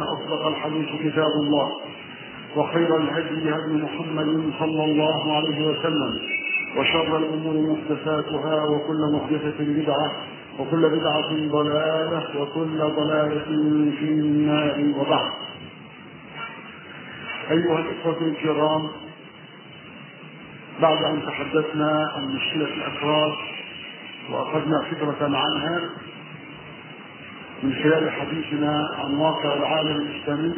أصدق الحديث كتاب الله وخير الهدي هدي محمد صلى الله عليه وسلم وشر الأمور محدثاتها وكل محدثة بدعة وكل بدعة ضلالة وكل ضلالة في النار وبعد أيها الإخوة الكرام بعد أن تحدثنا عن مشكلة الأفراد وأخذنا فكرة عنها من خلال حديثنا عن واقع العالم الإسلامي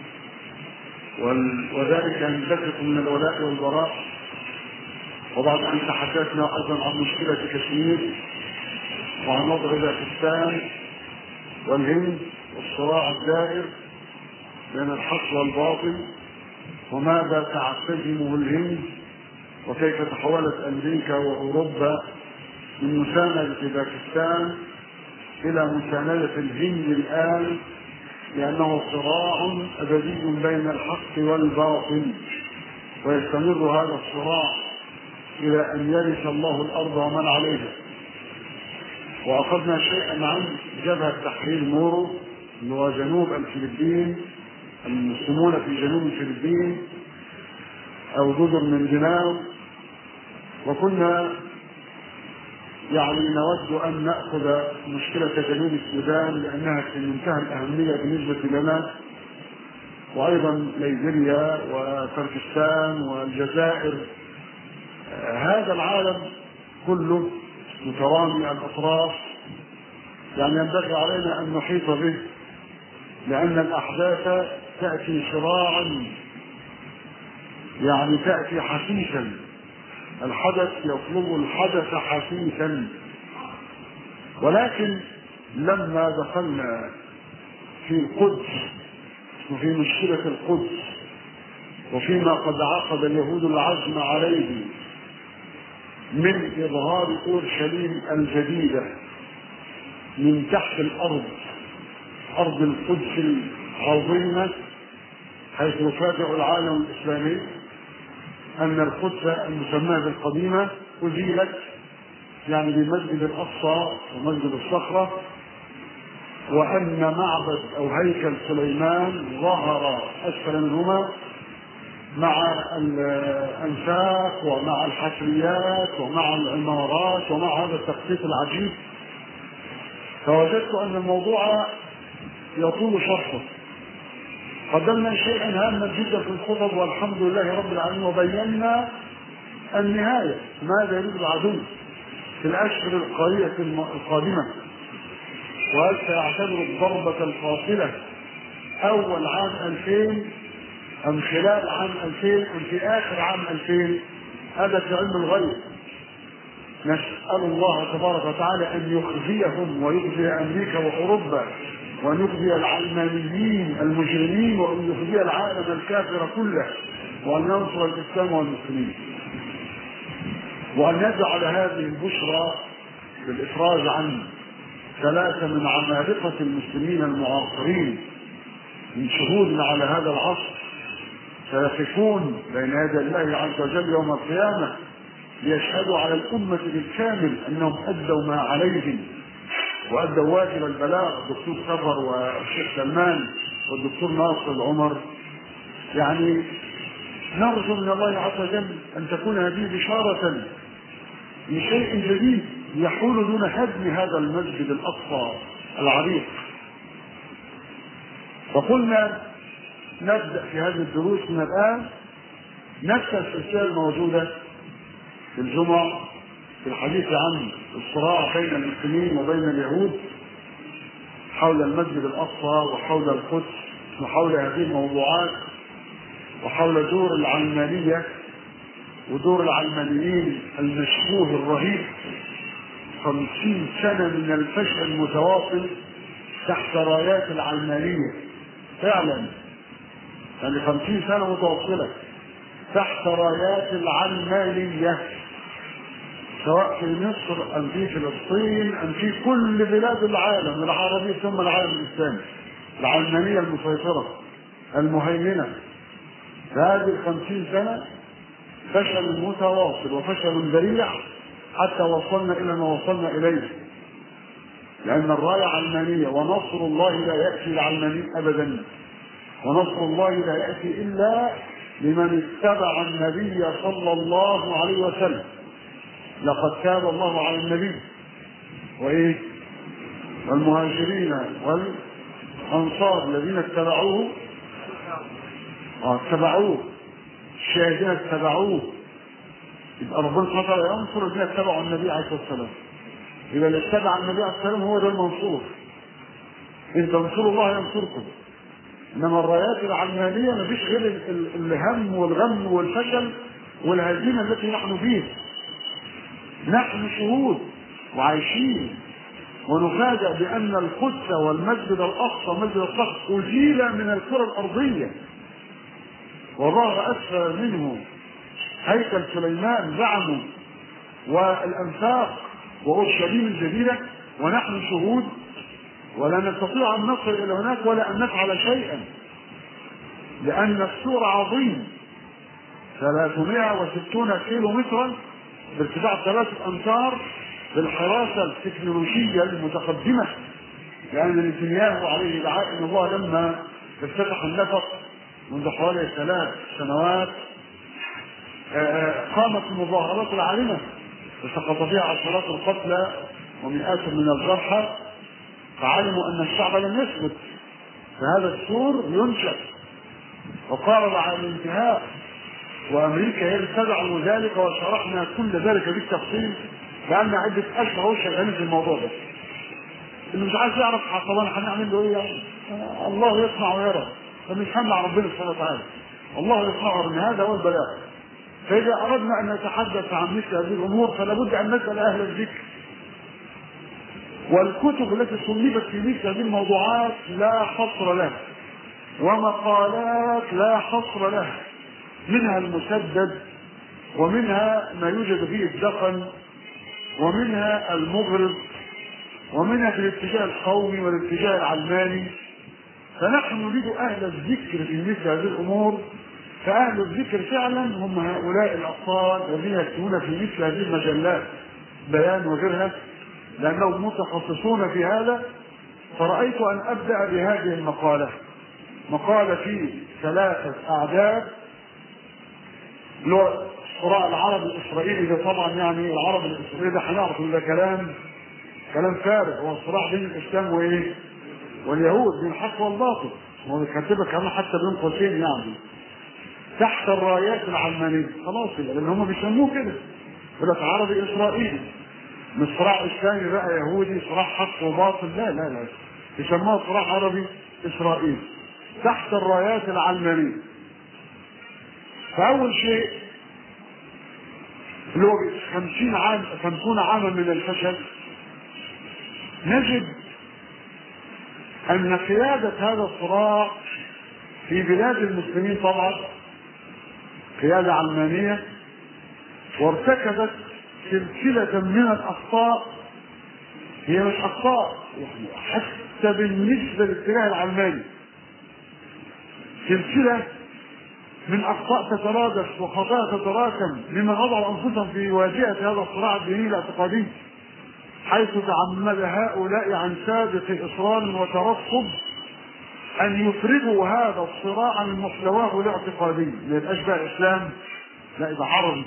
وذلك ينبثق من الولاء والبراء وبعد أن تحدثنا أيضا عن مشكلة كشمير وعن وضع باكستان والهند والصراع الدائر بين الحق والباطل وماذا تعتزمه الهند وكيف تحولت امريكا واوروبا من مساندة باكستان الى مساندة الهند الان لانه صراع ابدي بين الحق والباطل ويستمر هذا الصراع الى ان يرث الله الارض ومن عليها واخذنا شيئا عن جبهه تحرير مورو اللي هو جنوب الفلبين المسلمون في جنوب الفلبين او جزر من جناو وكنا يعني نود ان ناخذ مشكله جنوب السودان لانها في منتهى الاهميه بالنسبه لنا وايضا ليبيريا وتركستان والجزائر هذا العالم كله مترامي الاطراف يعني ينبغي علينا ان نحيط به لان الاحداث تاتي شراعا يعني تاتي حثيثا الحدث يطلب الحدث حثيثا ولكن لما دخلنا في القدس وفي مشكلة القدس وفيما قد عقد اليهود العزم عليه من إظهار أورشليم الجديدة من تحت الأرض أرض القدس العظيمة حيث يفاجئ العالم الإسلامي أن القدس المسماة بالقديمة أزيلت يعني بمسجد الأقصى ومسجد الصخرة وأن معبد أو هيكل سليمان ظهر أسفل منهما مع الأنفاق ومع الحفريات ومع العمارات ومع هذا التخطيط العجيب فوجدت أن الموضوع يطول شرحه قدمنا شيئا هاما جدا في الخطب والحمد لله رب العالمين وبينا النهاية ماذا يريد العدو في الأشهر القليلة القادمة وهل سيعتبر الضربة الفاصلة أول عام 2000 أم خلال عام 2000 أم في آخر عام 2000 هذا في علم الغيب نسأل الله تبارك وتعالى أن يخزيهم ويخزي أمريكا وأوروبا وأن يخزي العلمانيين المجرمين وأن يخزي العالم الكافر كله وأن ينصر الإسلام والمسلمين وأن يجعل هذه البشرى بالإفراج عن ثلاثة من عمالقة المسلمين المعاصرين من شهود على هذا العصر سيقفون بين يدي الله عز وجل يوم القيامة ليشهدوا على الأمة بالكامل أنهم أدوا ما عليهم وأدوا واجب البلاغ الدكتور سفر والشيخ سلمان والدكتور ناصر العمر يعني نرجو من الله عز وجل أن تكون هذه بشارة لشيء جديد يحول دون هدم هذا المسجد الأقصى العريق وقلنا نبدأ في هذه الدروس من الآن نفس السلسلة الموجودة في الجمعة في الحديث عن الصراع بين المسلمين وبين اليهود حول المسجد الأقصى وحول القدس وحول هذه الموضوعات وحول دور العلمانية ودور العلمانيين المشبوه الرهيب خمسين سنة من الفشل المتواصل تحت رايات العلمانية فعلا يعني خمسين سنة متواصلة تحت رايات العلمانية سواء في مصر أم في فلسطين أم في كل بلاد العالم العربي ثم العالم الإسلامي العلمانية المسيطرة المهيمنة هذه الخمسين سنة فشل متواصل وفشل ذريع حتى وصلنا إلى ما وصلنا إليه لأن الراية علمانية ونصر الله لا يأتي العلمانيين أبدا ونصر الله لا يأتي إلا لمن اتبع النبي صلى الله عليه وسلم لقد تاب الله على النبي وإيه والمهاجرين والأنصار الذين اتبعوه اه اتبعوه الشاهدين اتبعوه يبقى ربنا سبحانه وتعالى ينصر الذين اتبعوا النبي عليه الصلاه والسلام يبقى اللي اتبع النبي عليه الصلاه والسلام هو ده المنصور ان تنصروا الله ينصركم انما الرايات العلمانيه ما فيش غير ال- ال- الهم والغم والفشل والهزيمه التي نحن فيها نحن شهود وعايشين ونفاجأ بأن القدس والمسجد الأقصى مسجد الأقصى أزيل من الكرة الأرضية وظهر أسفل منه هيكل سليمان زعموا والأنفاق وأورشليم الجديدة ونحن شهود ولا نستطيع أن نصل إلى هناك ولا أن نفعل شيئا لأن السور عظيم 360 كيلو مترا بارتفاع ثلاثة أمتار بالحراسة التكنولوجية المتقدمة لأن نتنياهو عليه دعاء إن الله لما افتتح النفق منذ حوالي ثلاث سنوات آه، آه، قامت المظاهرات العارمة وسقط فيها عشرات القتلى ومئات من الجرحى فعلموا أن الشعب لم يثبت فهذا السور ينشأ وقارب على الانتهاء وامريكا هي اللي تدعم ذلك وشرحنا كل ذلك بالتفصيل بقالنا عده اشهر اهو شغالين في الموضوع ده. اللي مش عايز يعرف طبعا هنعمل له ايه يعني؟ آه، الله يسمع ويرى فمش همع ربنا سبحانه وتعالى. الله يسمع ان هذا هو البلاء. فاذا اردنا ان نتحدث عن مثل هذه الامور فلا بد ان نسال اهل الذكر. والكتب التي صنفت في مثل هذه الموضوعات لا حصر لها. ومقالات لا حصر لها. منها المسدد ومنها ما يوجد فيه الدقن ومنها المغرض ومنها في الاتجاه القومي والاتجاه العلماني فنحن نريد اهل الذكر في مثل هذه الامور فاهل الذكر فعلا هم هؤلاء الاطفال الذين يكتبون في مثل هذه المجلات بيان وغيرها لانهم متخصصون في هذا فرايت ان ابدا بهذه المقاله مقاله في ثلاثه اعداد اللي هو الصراع العربي الاسرائيلي ده طبعا يعني العربي الاسرائيلي ده هنعرف ان ده كلام كلام فارغ هو الصراع بين الاسلام وايه؟ واليهود بين الحق والباطل هو كاتبها كمان حتى بين قوسين يعني تحت الرايات العلمانيه خلاص كده لان هم بيسموه كده يقول لك عربي اسرائيلي مش صراع اسلامي بقى يهودي صراع حق وباطل لا لا لا يسموها صراع عربي اسرائيلي تحت الرايات العلمانيه فأول شيء اللي هو 50 عام 50 عاما من الفشل نجد أن قيادة هذا الصراع في بلاد المسلمين طبعا قيادة علمانية وارتكبت سلسلة من الأخطاء هي مش أخطاء يعني حتى بالنسبة للاتجاه العلماني سلسلة من اخطاء تترادف وخطايا تتراكم ممن وضعوا انفسهم في واجهه هذا الصراع الديني الاعتقادي حيث تعمد هؤلاء عن سابق اصرار وترصد ان يفرغوا هذا الصراع من محتواه الاعتقادي ما يبقاش بقى اسلام لا يبقى عربي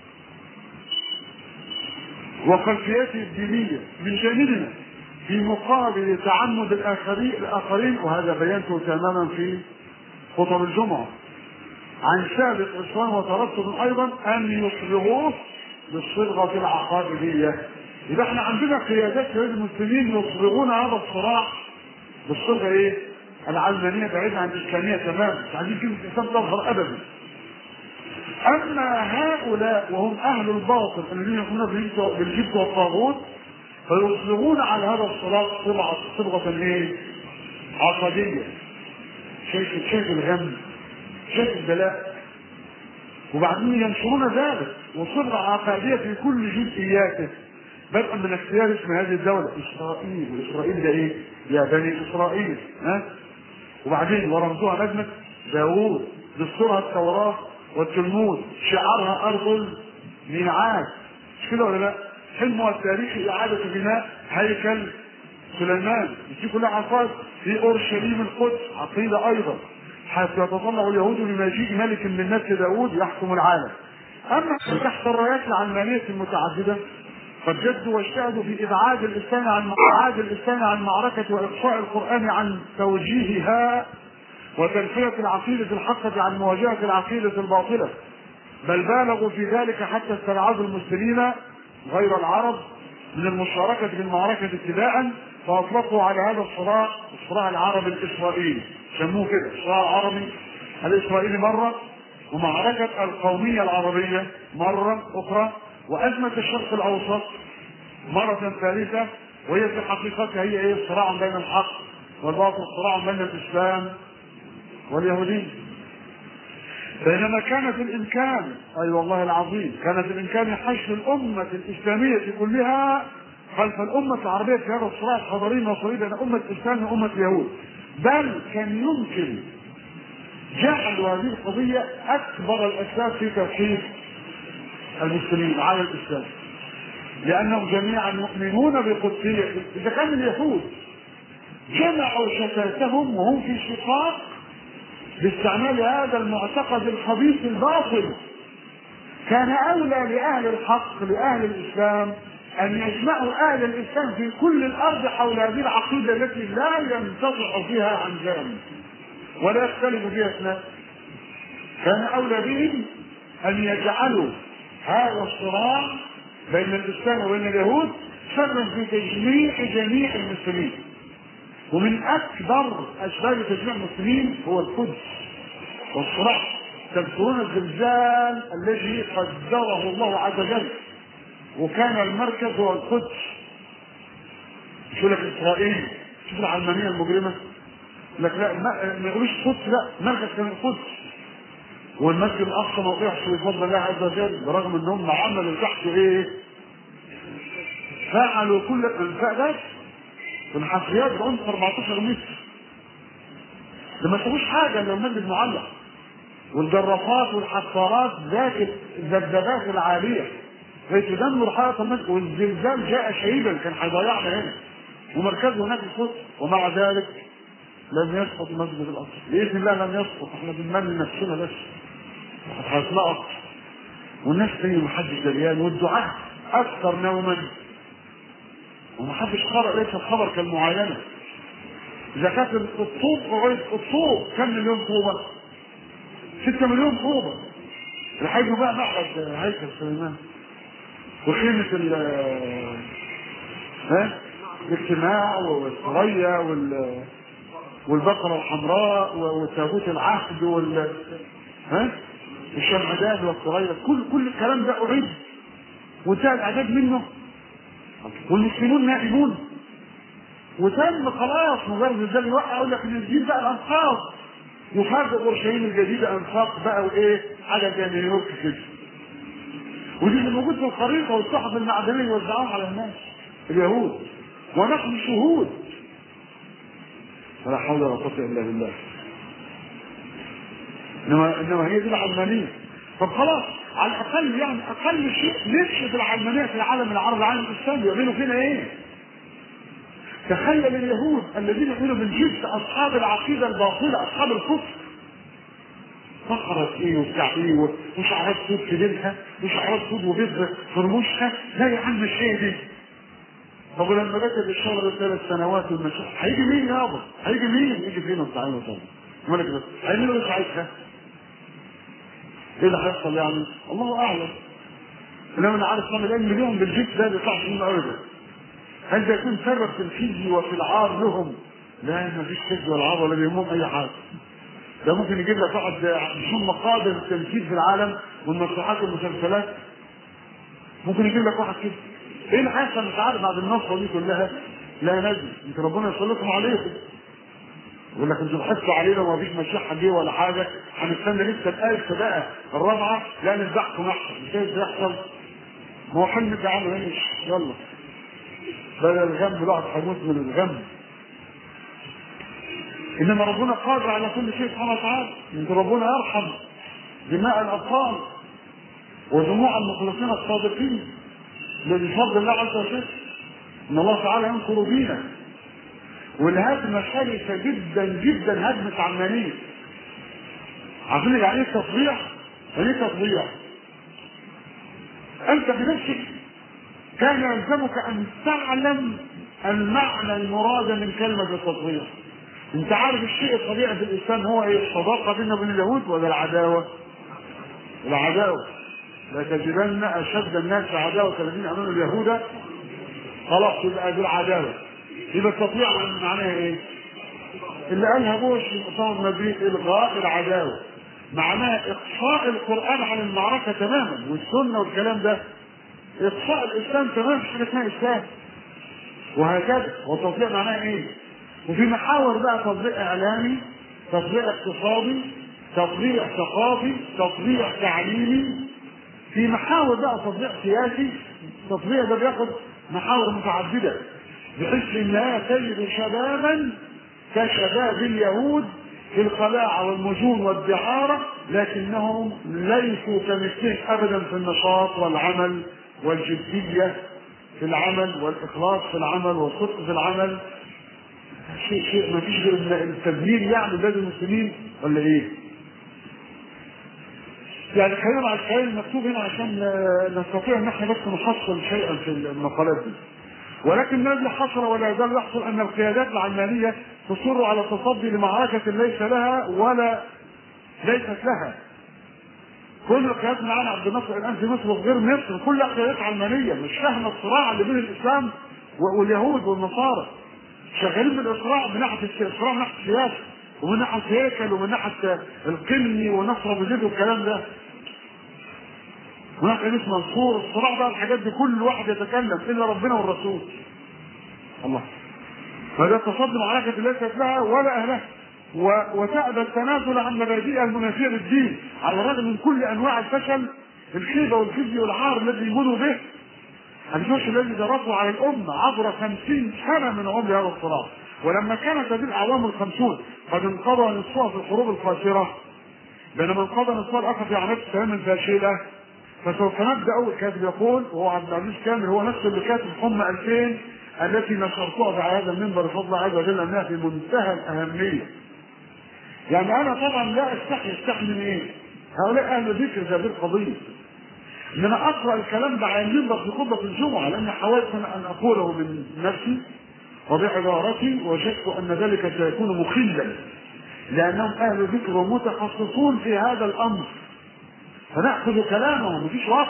وخلفيته الدينيه من جانبنا في مقابل تعمد الاخرين الاخرين وهذا بينته تماما في خطب الجمعه عن سابق إصرار وترصد أيضا أن يصبغوه بالصبغة العقائدية يبقى احنا عندنا قيادات في المسلمين يصبغون هذا الصراع بالصبغة ايه؟ العلمانية بعيدة عن الإسلامية تماما مش عايزين كلمة الإسلام تظهر أبدا أما هؤلاء وهم أهل الباطل الذين يكونون بالجبت والطاغوت فيصبغون على هذا الصراع صبغة صبغة ايه؟ عقدية شايف شايف الغم شايف البلاء وبعدين ينشرون ذلك وصبغة عقائدية في كل جزئياته بدءا من اختيار اسم هذه الدولة إسرائيل وإسرائيل ده إيه؟ يا بني إسرائيل ها؟ وبعدين ورمزوها نجمة داوود دستورها التوراة والتلمود شعارها أرض الميعاد مش كده ولا لا؟ حلمها التاريخي إعادة بناء هيكل سليمان دي كلها عقائد في أورشليم القدس عقيدة أيضا حيث يتطلع اليهود لمجيء ملك من نسل داوود يحكم العالم اما تحت الرايات العلمانيه المتعدده قد جدوا واجتهدوا في ابعاد الاسلام عن ابعاد الاسلام عن معركه واقصاء القران عن توجيهها وتنفيه العقيده الحقه عن مواجهه العقيده الباطله بل بالغوا في ذلك حتى استبعدوا المسلمين غير العرب من المشاركه في المعركه ابتداء فاطلقوا على هذا الصراع الصراع العربي الاسرائيلي سموه كده الصراع العربي الاسرائيلي مره ومعركه القوميه العربيه مره اخرى وازمه الشرق الاوسط مره ثالثه وهي في حقيقتها هي ايه صراع بين الحق والباطل صراع بين الاسلام واليهوديه بينما كان في الامكان اي أيوة والله العظيم كان في الامكان حشد الامه الاسلاميه كلها خلف الامه العربيه في هذا الصراع الحضاري المصري بين امه الاسلام وامه اليهود بل كان يمكن جعل هذه القضيه اكبر الاسباب في توحيد المسلمين على الاسلام لانهم جميعا يؤمنون بقدسيه اذا كان اليهود جمعوا شتاتهم وهم في شقاق باستعمال هذا المعتقد الخبيث الباطل كان اولى لاهل الحق لاهل الاسلام ان يجمعوا اهل الاسلام في كل الارض حول هذه العقيده التي لا ينقطع فيها عن جانب ولا يختلف فيها اثنان كان اولى بهم ان يجعلوا هذا الصراع بين الاسلام وبين اليهود سببا في تجميع جميع المسلمين ومن اكبر اسباب تجميع المسلمين هو القدس والصراع تذكرون الزلزال الذي قدره الله عز وجل وكان المركز هو القدس شو لك اسرائيل شوف العلمانيه المجرمه لك لا ما ما يقولوش القدس لا مركز كان القدس والمسجد الاقصى ما وقعش بفضل الله عز وجل برغم ان هم عملوا تحته ايه؟ فعلوا كل الانفاق ده والحفريات بعمق 14 متر ده ما تسويش حاجه الا المسجد معلق والجرافات والحفارات ذات الذبذبات العاليه تدمر حائط المسجد والزلزال جاء شهيدا كان هيضيعنا هنا ومركزه هناك القدس ومع ذلك لم يسقط المسجد الاقصى باذن الله لم يسقط احنا بنمني نفسنا بس هيطلقوا والناس تاني محدش دريان والدعاء اكثر نوما ومحدش قرأ ليس الخبر كالمعاينة إذا كانت الطوب قريب الطوب كم مليون طوبة؟ 6 مليون طوبة الحاج بقى معبد هيكل سليمان وخيمة ال ها الاجتماع والثريا وال والبقرة الحمراء وتابوت العهد وال ها الشمعدان والثريا كل كل الكلام ده أعيد وانتهى الإعداد منه والمسلمون نائبون وتم خلاص مجرد الزلزال يوقع يقول لك ان نجيب بقى الانفاق وفرق اورشليم الجديده انفاق بقى وايه حاجه زي نيويورك كده ودي اللي موجود في الخريطه والصحف المعدنيه يوزعوها على الناس اليهود ونحن شهود ولا حول ولا قوه الا بالله انما انما هي دي العلمانيه طب خلاص على الاقل يعني اقل شيء نفسد العلمانيه في العالم العربي العالم الاسلامي يعملوا فينا ايه؟ تخيل اليهود الذين يؤمنوا بالجبت اصحاب العقيده الباطله اصحاب الكفر فقرت ايه وبتاع ايه وشعرات سود في ديلها وشعرات سود وبيض في رموشها لا يا عم مش هي دي طب ولما بكت الشهر ثلاث سنوات والمشاكل هيجي مين يابا؟ هيجي مين؟ يجي فين وبتاع وبتاع مالك بس هيعملوا ايه ساعتها؟ ايه اللي هيحصل يعني؟ الله اعلم. انما انا عارف طبعا الان مليون بالجيت ده ما يطلعش منه ابدا. هل ده يكون سبب في الخزي وفي العار لهم؟ لا ما فيش خزي ولا عار ولا بيهمهم اي حاجه. ده ممكن يجيب لك واحد بدون مقادر التمثيل في العالم والمسرحيات والمسلسلات. ممكن يجيب لك واحد كده. ايه اللي هيحصل مش عارف بعد النصره دي كلها؟ لا نجم، انت ربنا يسلطهم عليكم. يقول لك انتوا بتحسوا علينا وما فيش مشيحه جه ولا حاجه هنستنى لسه الالف بقى الرابعه لا نذبحكم احسن مش ايه يحصل؟ ما هو حلم تعالوا هنا يلا بدل الغم الواحد هيموت من الغم انما ربنا قادر على كل شيء سبحانه وتعالى انت ربنا يرحم دماء الاطفال ودموع المخلصين الصادقين بفضل الله عز وجل ان الله تعالى ينصر دينه والهدمة شرسة جدا جدا هدمة علمانية عارفين يعني ايه تطبيع؟ يعني ايه تطبيع؟ انت بنفسك كان يلزمك ان تعلم المعنى المراد من كلمة التطبيع انت عارف الشيء الطبيعي في الاسلام هو ايه الصداقة بيننا وبين اليهود ولا العداوة العداوة لا تجدن اشد الناس عداوة الذين امنوا اليهود خلاص يبقى دي العداوة يبقى التطبيع معناها ايه اللي قالها بوش في مؤتمر مدريد الغاء العداوة معناها اقصاء القرآن عن المعركة تماما والسنة والكلام ده اقصاء الاسلام تماما مش حاجة اسمها اسلام وهكذا والتطبيع معناه ايه وفي محاور بقى تطبيق اعلامي تطبيق اقتصادي تطبيق ثقافي تطبيق تعليمي في محاور بقى تطبيق سياسي التطبيق ده بياخد محاور متعدده بحيث انها تجد شبابا كشباب اليهود في الخلاعة والمجون والدعارة لكنهم ليسوا كمثلهم أبدا في النشاط والعمل والجدية في العمل والإخلاص في العمل والصدق في العمل شيء شيء ما فيش غير التدمير يعني بلاد المسلمين ولا ايه؟ يعني خلينا مع الكلام المكتوب هنا عشان نستطيع ان احنا بس نحصل شيئا في المقالات دي. ولكن الذي حصل ولا يزال يحصل ان القيادات العلمانيه تصر على التصدي لمعركه ليس لها ولا ليست لها. كل القيادات معانا عبد الناصر الان في مصر وفي غير مصر كلها قيادات علمانيه مش فاهمه الصراع اللي بين الاسلام واليهود والنصارى. شغالين بالاصراع من ناحيه الصراع من ناحيه السياسه ومن ناحيه الهيكل ومن ناحيه القني ونصر ابو زيد والكلام ده. هناك ناس منصور الصراع بقى الحاجات دي كل واحد يتكلم الا ربنا والرسول. الله. فده تصدي معركة ليست لها ولا أهلها و... وتأبى التنازل عن مبادئها المنافية للدين على الرغم من كل أنواع الفشل الخيبة والخزي والعار الذي يمروا به الجيش الذي درسه على الأمة عبر خمسين سنة من عمر هذا الصراع ولما كانت هذه الأعوام الخمسون قد انقضى نصفها في الحروب القاسرة بينما انقضى نصفها الآخر في عملية السلام الفاشلة فسوف نبدأ الكاتب يقول وهو عبد العزيز كامل هو نفس اللي كاتب حمى 2000 التي نشرتها على هذا المنبر بفضل الله عز وجل انها في منتهى الاهميه. يعني انا طبعا لا استحي استحي من ايه؟ هؤلاء اهل ذكر في هذه القضيه. ان انا اقرا الكلام ده على المنبر في خطبه الجمعه لان حاولت ان اقوله من نفسي وبعبارتي وجدت ان ذلك سيكون مخلا لانهم اهل ذكر ومتخصصون في هذا الامر. فناخذ كلامهم مفيش وقت.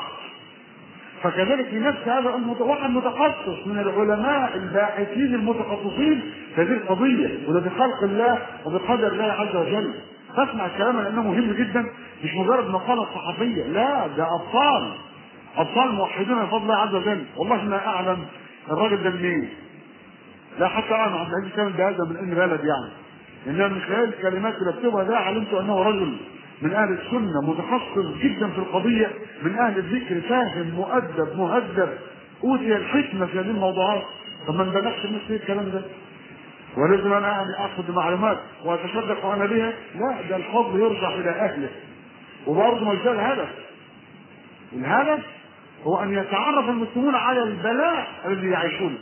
فكذلك في نفس هذا واحد متخصص من العلماء الباحثين المتخصصين في هذه القضية وده بخلق الله وبقدر الله عز وجل فاسمع الكلام لأنه مهم جدا مش مجرد مقالة صحفية لا ده أبطال أبطال موحدين بفضل الله عز وجل والله ما أعلم الراجل ده منين لا حتى أنا عبد العزيز كامل ده من أي بلد يعني إنما من خلال الكلمات اللي بكتبها ده علمت أنه رجل من اهل السنه متخصص جدا في القضيه من اهل الذكر فاهم مؤدب مهذب اوتي الحكمه في هذه الموضوعات طب ما نبلغش الناس ايه الكلام ده ولازم انا يعني اخذ معلومات واتصدق انا بها لا ده الفضل يرجع الى اهله وبرضه مش ده الهدف الهدف هو ان يتعرف المسلمون على البلاء الذي يعيشونه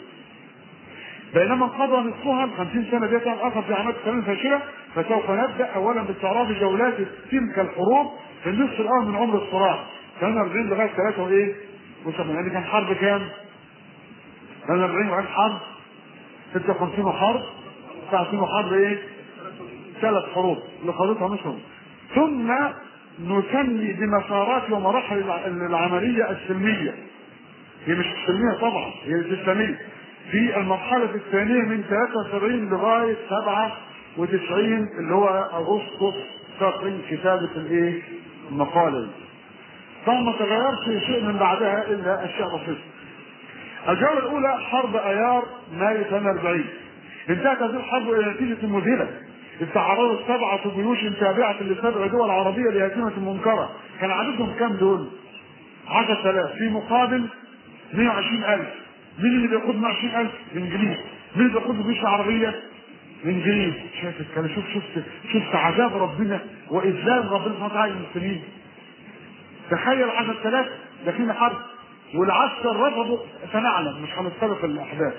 بينما انقضى نصفها ال 50 سنه ديت الاخر في عمليه السلام الفاشله فسوف نبدا اولا باستعراض جولات تلك الحروب في النصف الاول من عمر الصراع كان 40 لغايه 3 وايه؟ وسبعين يعني كان حرب كام؟ كان 40 وعين حرب 56 وحرب 59 وحرب ايه؟ ثلاث حروب اللي خاضتها مصر ثم نسمي بمسارات ومراحل العمليه السلميه هي مش السلميه طبعا هي الاسلاميه في المرحلة الثانية من 73 لغاية 97 اللي هو أغسطس شهر كتابة الإيه؟ المقالة دي. طبعا ما تغيرش شيء من بعدها إلا أشياء بسيطة. الجولة الأولى حرب أيار مايو 48 انتهت هذه الحرب إلى نتيجة مذهلة استعرضت سبعة جيوش تابعة لسبع دول عربية لهزيمة منكرة كان عددهم كام دول؟ 10000 في مقابل 120000 مين اللي بياخد 20000 الانجليز مين اللي بياخد جيوش العربيه الانجليز شايف الكلام شوف شفت شفت عذاب ربنا واذلال ربنا سبحانه وتعالى للمسلمين تخيل 10000 داخلين حرب والعسكر رفضوا سنعلم مش هنستبق الاحداث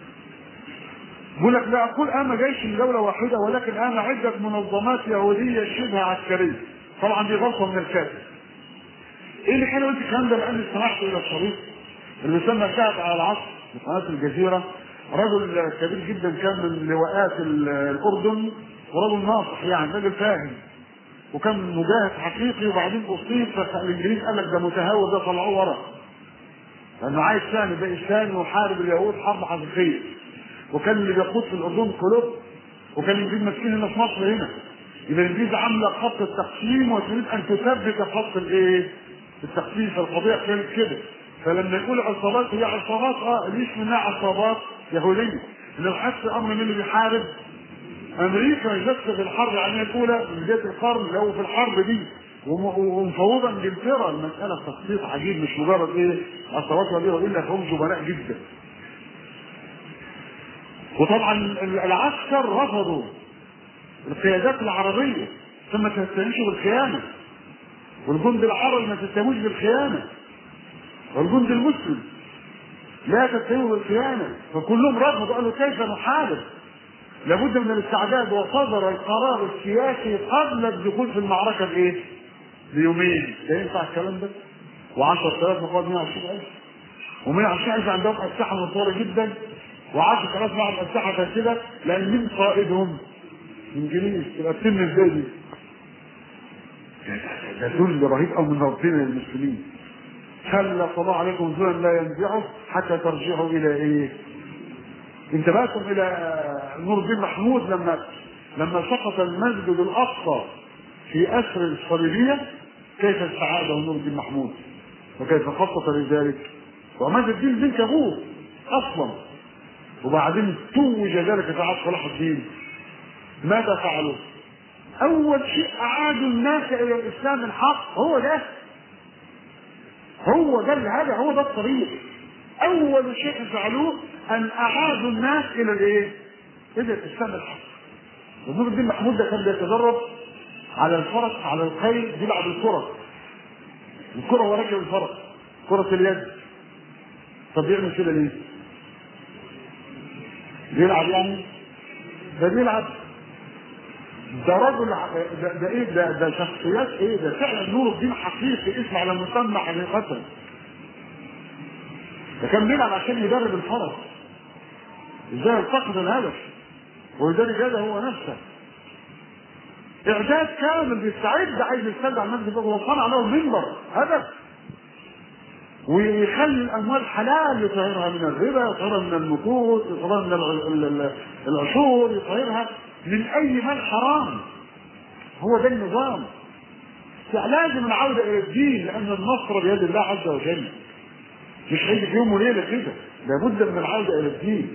بيقول لك لا اقول انا جيش من دوله واحده ولكن انا عده منظمات يهوديه شبه عسكريه طبعا دي غلطه من الكاتب ايه اللي كان قلت الكلام ده لاني استمعت الى الشريط اللي يسمى شاهد على العصر في قناه الجزيره رجل كبير جدا كان من لواءات الاردن ورجل ناصح يعني راجل فاهم وكان مجاهد حقيقي وبعدين اصيب فالانجليز قال لك ده متهور ده طلعوه ورا لانه عايز ثاني زي الثاني وحارب اليهود حرب حقيقيه وكان اللي بيقود في الاردن كلوب وكان الانجليز ماسكين هنا في مصر هنا يبقى الانجليز عامله خط التقسيم وتريد ان تثبت خط الايه؟ التقسيم فالقضيه كانت كده فلما يقول عصابات هي عصابات اه ليش منها عصابات يهوديه ان الحس امر من اللي بيحارب امريكا جت في الحرب العالميه الاولى من بدايه القرن لو في الحرب دي ومفوضه انجلترا المساله تخطيط عجيب مش مجرد ايه عصابات وليه والا هم جبناء جدا وطبعا العسكر رفضوا القيادات العربيه ثم ما تتهمش بالخيانه والجند العربي ما تتهموش بالخيانه والجند المسلم لا تتهموا بالخيانه فكلهم رفضوا قالوا كيف نحارب لابد من الاستعداد وصدر القرار السياسي قبل الدخول في المعركه بايه؟ بيومين ده ينفع الكلام ده؟ و10000 مقابل 120000 و120000 عندهم اسلحه مطوره جدا و10000 معهم اسلحه كده لان مين قائدهم؟ انجليز تبقى تتم ازاي دي؟ ده ذل رهيب قوي من ربنا للمسلمين خلى الله عليكم ذلا لا ينزعه حتى ترجعوا الى ايه؟ انتبهتم الى نور الدين محمود لما لما سقط المسجد الاقصى في اسر الصليبيه كيف استعاده نور الدين محمود وكيف خطط لذلك وعماد الدين بن كابوس اصلا وبعدين توج ذلك في عهد صلاح الدين ماذا فعلوا؟ اول شيء اعادوا الناس الى الاسلام الحق هو ده هو ده هذا هو ده الطريق اول شيء فعلوه ان اعادوا الناس الى الايه؟ الى الاسلام الحق ونور الدين محمود ده كان بيتدرب على الفرس على الخيل بيلعب الكره الكره هو راكب الفرس كره اليد طب يعمل كده ليه؟ بيلعب يعني ده بيلعب ده رجل ده, ده ايه ده ده شخصيات ايه ده فعلا نور الدين حقيقي اسم على مسمى حقيقة ده كان بيلعب عشان يدرب الفرس ازاي يلتقط الهدف ولذلك هذا هو نفسه اعداد كامل بيستعد عايز يستدعى الناس وصنع له منبر هدف ويخلي الاموال حلال يطهرها من الربا يطهرها من النقود يطهرها من العشور يطهرها من اي مال حرام هو ده النظام لازم العودة الى الدين لان النصر بيد الله عز وجل مش هيجي في يوم وليلة كده لابد من العودة الى الدين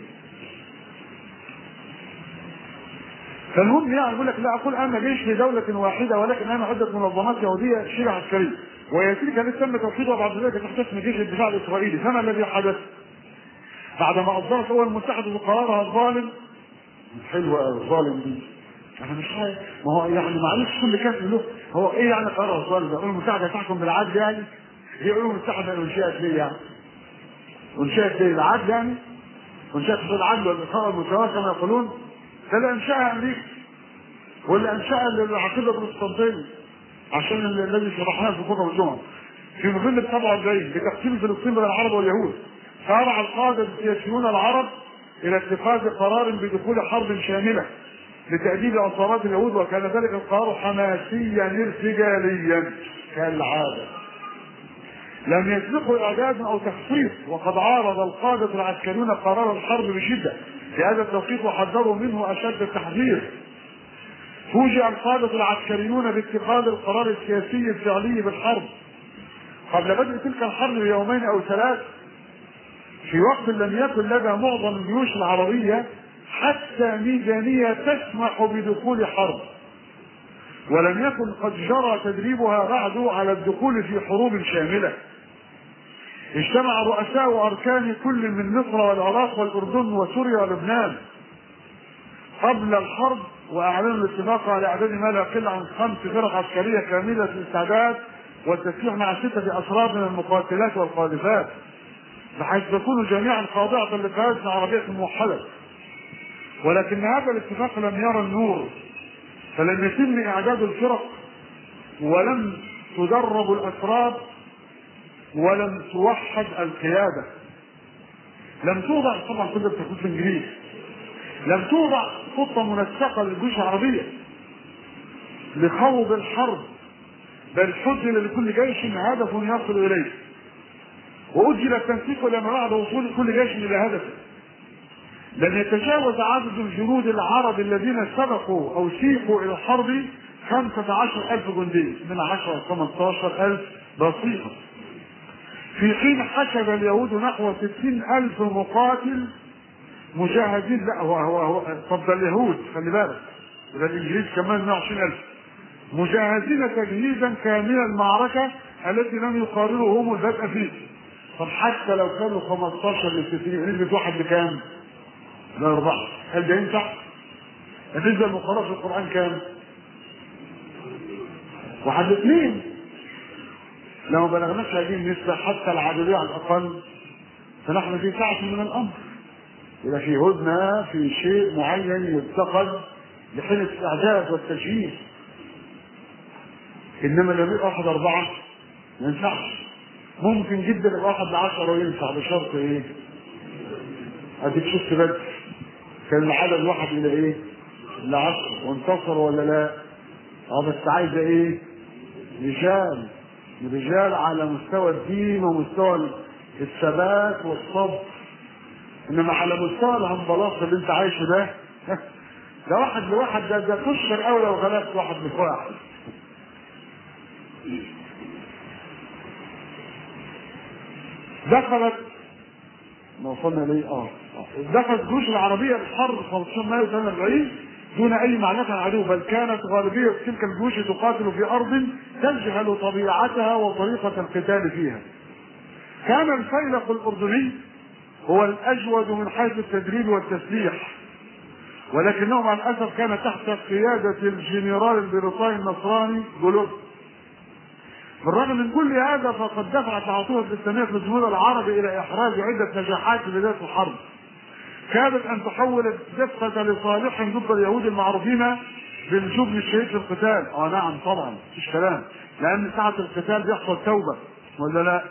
فالمهم يعني يقول لك لا اقول انا جيش في دولة واحدة ولكن انا عدة منظمات يهودية شبه عسكرية ويتلك التي تم توحيدها بعد ذلك تحتسم جيش الدفاع الاسرائيلي فما الذي حدث؟ بعدما اصدرت الامم المتحدة بقرارها الظالم حلوة قوي الظالم دي انا مش عارف ما هو يعني معلش كل كلمه له هو ايه يعني قرار الظالم ده؟ الامم المتحدة تحكم بالعدل يعني؟ هي الامم المتحدة انشئت ليه يعني؟ انشئت ليه العدل يعني؟ انشئت بالعدل والاخاء والمساواة كما يقولون ده اللي انشاها امريكا واللي انشاها العقيده البروتستانتيه عشان الذي شرحناه في كتب الجمعه في نوفمبر 47 بتقسيم فلسطين بين العرب واليهود سارع القاده السياسيون العرب الى اتخاذ قرار بدخول حرب شامله لتأديب عصابات اليهود وكان ذلك القرار حماسيا ارتجاليا كالعاده لم يسبقه اعداد او تخطيط وقد عارض القاده العسكريون قرار الحرب بشده في هذا التوقيت وحذروا منه اشد التحذير فوجئ القادة العسكريون باتخاذ القرار السياسي الفعلي بالحرب قبل بدء تلك الحرب بيومين او ثلاث في وقت لم يكن لدى معظم الجيوش العربية حتى ميزانية تسمح بدخول حرب ولم يكن قد جرى تدريبها بعد على الدخول في حروب شاملة اجتمع رؤساء واركان كل من مصر والعراق والاردن وسوريا ولبنان قبل الحرب واعلنوا الاتفاق على اعداد ما لا يقل عن خمس فرق عسكريه كامله الاستعداد والتسليح مع سته افراد من المقاتلات والقاذفات بحيث تكون جميعا خاضعه لقياده عربيه موحده ولكن هذا الاتفاق لم يرى النور فلم يتم اعداد الفرق ولم تدرب الأسراب ولم توحد القيادة لم توضع طبعا كل ده بتكون في الانجليز لم توضع خطة منسقة للجيوش العربية لخوض الحرب بل حجل لكل جيش هدف يصل إليه وأجل التنسيق لما بعد وصول كل جيش إلى هدفه لن يتجاوز عدد الجنود العرب الذين سبقوا أو سيقوا إلى الحرب خمسة عشر ألف جندي من عشرة إلى 18 ألف بسيطة في حين حشد اليهود نحو ستين ألف مقاتل مجاهدين لا هو هو هو طب ده اليهود خلي بالك ده الإنجليز كمان 120 ألف مجهزين تجهيزا كامل المعركة التي لم يقارنوا هم البدء فيه طب حتى لو كانوا 15 ل 60 نسبة واحد لكام؟ لأربعة هل ده ينفع؟ النسبة المقررة في القرآن كام؟ واحد لاثنين لو ما بلغناش هذه النسبة حتى العددية على الأقل فنحن في ساعة من الأمر إذا في هدنة في شيء معين يتخذ لحين الاستعداد والتجهيز إنما لو يبقى واحد أربعة ما ينفعش ممكن جدا يبقى واحد لعشرة وينفع بشرط إيه؟ أديك شفت بدر كان العدد واحد إلى إيه؟ لعشرة وانتصر ولا لا؟ اه بس عايزة إيه؟ رجال رجال على مستوى الدين ومستوى الثبات والصبر انما على مستوى الهمبلاط اللي انت عايشه ده ده واحد لواحد ده ده تشكر قوي لو غلبت واحد لواحد دخلت ما وصلنا ليه اه دخلت الجيوش العربيه الحرب 15 مايو 48 دون اي معركه عن العدو بل كانت غالبيه تلك الجيوش تقاتل في ارض تجهل طبيعتها وطريقه القتال فيها. كان الفيلق الاردني هو الاجود من حيث التدريب والتسليح ولكنه مع الاسف كان تحت قياده الجنرال البريطاني النصراني جولوب بالرغم من كل هذا فقد دفعت العاطفه الاسلاميه في الجمهور العربي الى احراز عده نجاحات في بدايه الحرب كادت ان تحول الدفة لصالح ضد اليهود المعروفين بالجبن الشهيد في القتال اه نعم طبعا مفيش كلام لان ساعة القتال بيحصل توبة ولا لا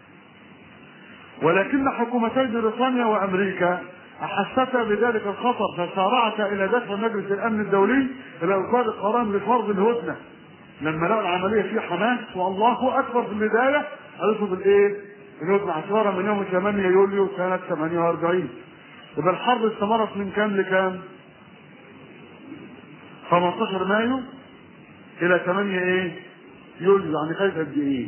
ولكن حكومتي بريطانيا وامريكا احستا بذلك الخطر فسارعتا الى دفع مجلس الامن الدولي الى اصدار قرار لفرض الهدنه لما لقوا العمليه في حماس والله اكبر في البدايه قالوا بالايه؟ الهدنه اعتبارا من يوم 8 يوليو سنه 48 يبقى الحرب استمرت من كام لكام؟ 15 مايو الى 8 ايه؟ يوليو يعني خدت قد ايه؟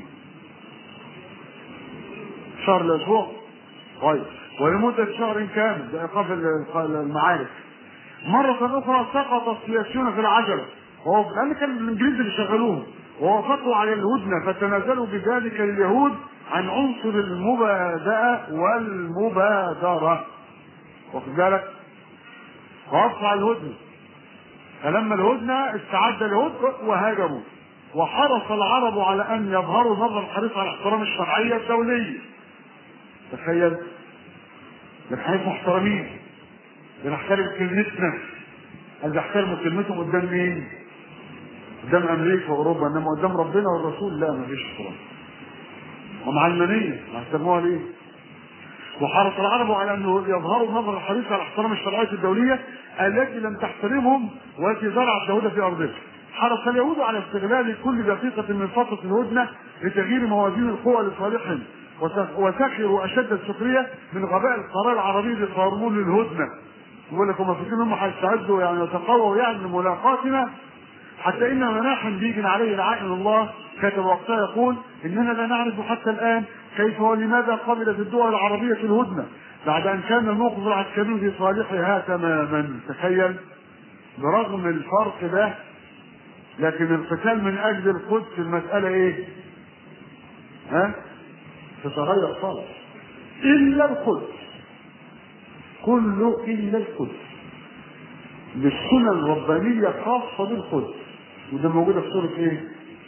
شهر الاسبوع طيب ولمدة شهر كامل بإيقاف المعارك مرة أخرى سقط السياسيون في العجلة وهو لأن كان الإنجليز اللي شغلوهم ووافقوا على الهدنة فتنازلوا بذلك اليهود عن عنصر المبادئة والمبادرة واخد بالك وقفوا على الهدنة فلما الهدنة استعد الهدنة وهاجموا وحرص العرب على أن يظهروا نظر الحريص على احترام الشرعية الدولية تخيل نحن محترمين بنحترم كلمتنا قال بيحترموا كلمتهم قدام مين؟ قدام امريكا واوروبا انما قدام ربنا والرسول لا ما فيش احترام ومعلمانيه هيحترموها ليه؟ وحرص العرب على انه يظهروا نظر الحريص على احترام الشرعيه الدوليه التي لم تحترمهم والتي زرعت اليهود في ارضهم. حرص اليهود على استغلال كل دقيقه من فتره الهدنه لتغيير موازين القوى لصالحهم وسخروا اشد السخريه من غباء القرار العربي لقانون للهدنه. يقول لك هم فاكرين هم هيستعدوا يعني يتقووا يعني لملاقاتنا حتى ان مناحا بيجن عليه لعائن الله كتب وقتها يقول اننا لا نعرف حتى الان كيف ولماذا قبلت الدول العربيه الهدنه بعد ان كان الموقف العسكري في صالحها تماما تخيل برغم الفرق ده لكن القتال من اجل القدس المساله ايه؟ ها؟ تتغير خالص الا القدس كله الا القدس بالسنن الربانيه خاصه بالقدس وده موجوده في سوره ايه؟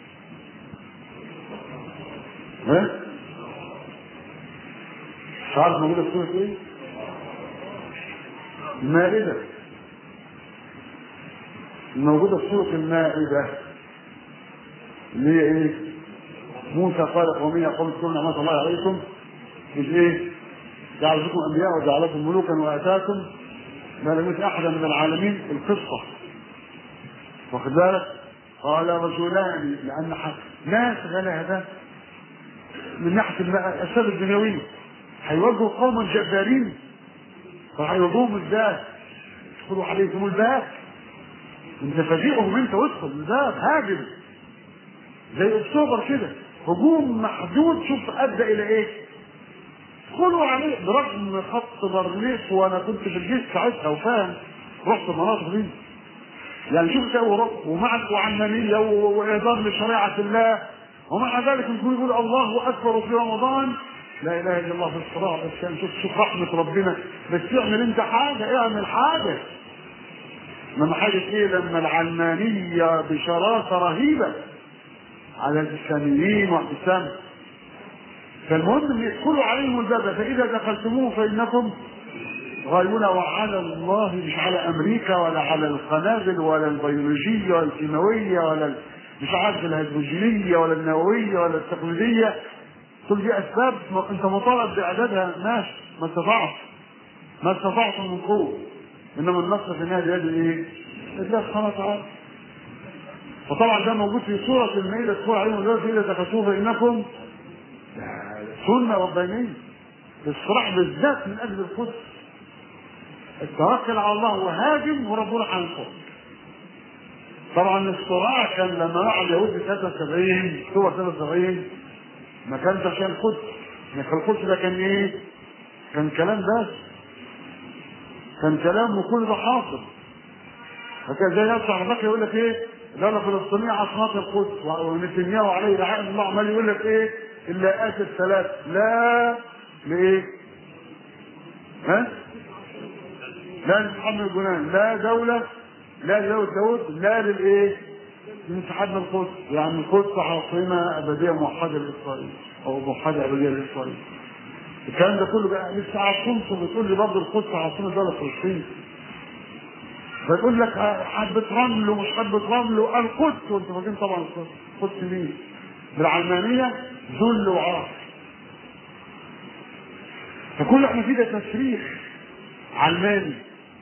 ها؟ مش عارف موجوده في سوره ايه؟ المائده موجوده في سوره المائده اللي هي ايه؟ موسى قال قومية قوم اذكروا نعمة الله عليكم إذ ايه؟ جعل بكم انبياء وجعلكم ملوكا واتاكم ما لم يؤت احدا من العالمين القصه واخد بالك؟ قال رجلان لان ناس غلابه من ناحيه الاسباب الدنيويه هيواجهوا قوما جبارين فهيواجهوهم ازاي؟ يدخلوا عليكم الباب انت فاجئهم انت وادخل الباب هاجم زي اكتوبر كده هجوم محدود شوف ادى الى ايه؟ ادخلوا عليه برغم خط برليف وانا كنت في الجيش ساعتها وفاهم رحت المناطق دي يعني شوف ومع وعلمانيه واهدار لشريعه الله ومع ذلك يكون يقول الله اكبر في رمضان لا اله الا الله في الصلاه بس يعني شوف شوف رحمه ربنا بس اعمل انت حاجه اعمل حاجه انما حاجه ايه لما العلمانيه بشراسه رهيبه على الاسلاميين واحتسام فالمهم ان يدخلوا عليهم الباب فاذا دخلتموه فانكم غايون وعلى الله مش على امريكا ولا على القنابل ولا البيولوجيه ولا الكيماويه ولا مش عارف الهيدروجينيه ولا النوويه ولا التقليديه كل دي اسباب انت مطالب باعدادها ماشي ما استطعت ما استطعت من قوه انما النصر في النهايه بيد ايه؟ الله سبحانه وتعالى وطبعا ده موجود في سوره المائده تقول عليهم دلوقتي اذا دخلتوه فانكم سنه ربانيه الصراع بالذات من اجل القدس التوكل على الله وهاجم وربنا هينصرك طبعا الصراع كان لما وقع اليهود في 73 اكتوبر 73 ما كانش عشان القدس يعني القدس ده كان ايه؟ كان كلام بس كان كلام وكل ده حاصل فكان زي يطلع بكر يقول لك ايه؟ دولة فلسطينية عاصمة القدس ونتنياهو عليه رعاية الله عمال يقول لك ايه؟ إلا آت الثلاث لا لإيه؟ ها؟ لا لانسحاب الجنان لا دولة لا لدولة داود لا للإيه؟ لانسحاب القدس يعني القدس عاصمة أبدية موحدة لإسرائيل أو موحدة أبدية لإسرائيل الكلام ده كله بقى لسه عاصمته بتقول لي برضه القدس عاصمة دولة فلسطين فيقول لك حبة رمل ومش حبة رمل القدس وانتوا فاكرين طبعا القدس مين؟ بالعلمانية ذل وعار فكل احنا فيه ده تشريح علماني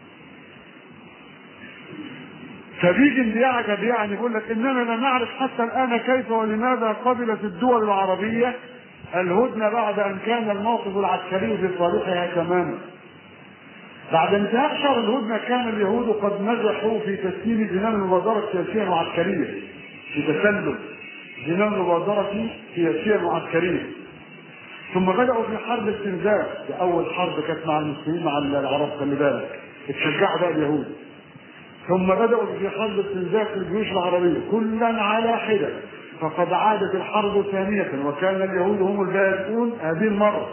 فبيجي اللي يعجب يعني يقول لك اننا لا نعرف حتى الان كيف ولماذا قبلت الدول العربيه الهدنه بعد ان كان الموقف العسكري في صالحها تماما. بعد انتهاء شهر الهدنه كان اليهود قد نجحوا في تسليم جنان المبادره السياسيه المعسكريه في تسلم جنان المبادره سياسيه معسكريه. ثم بداوا في حرب استنزاف دي اول حرب كانت مع المسلمين مع العرب خلي بالك اتشجعوا بقى اليهود ثم بدأوا في حرب استنزاف الجيوش العربية كلا على حدة فقد عادت الحرب ثانية وكان اليهود هم البادئون هذه المرة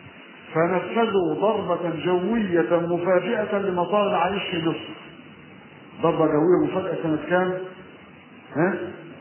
فنفذوا ضربة جوية مفاجئة لمطار العريش في مصر ضربة جوية مفاجئة سنة كام؟ ها؟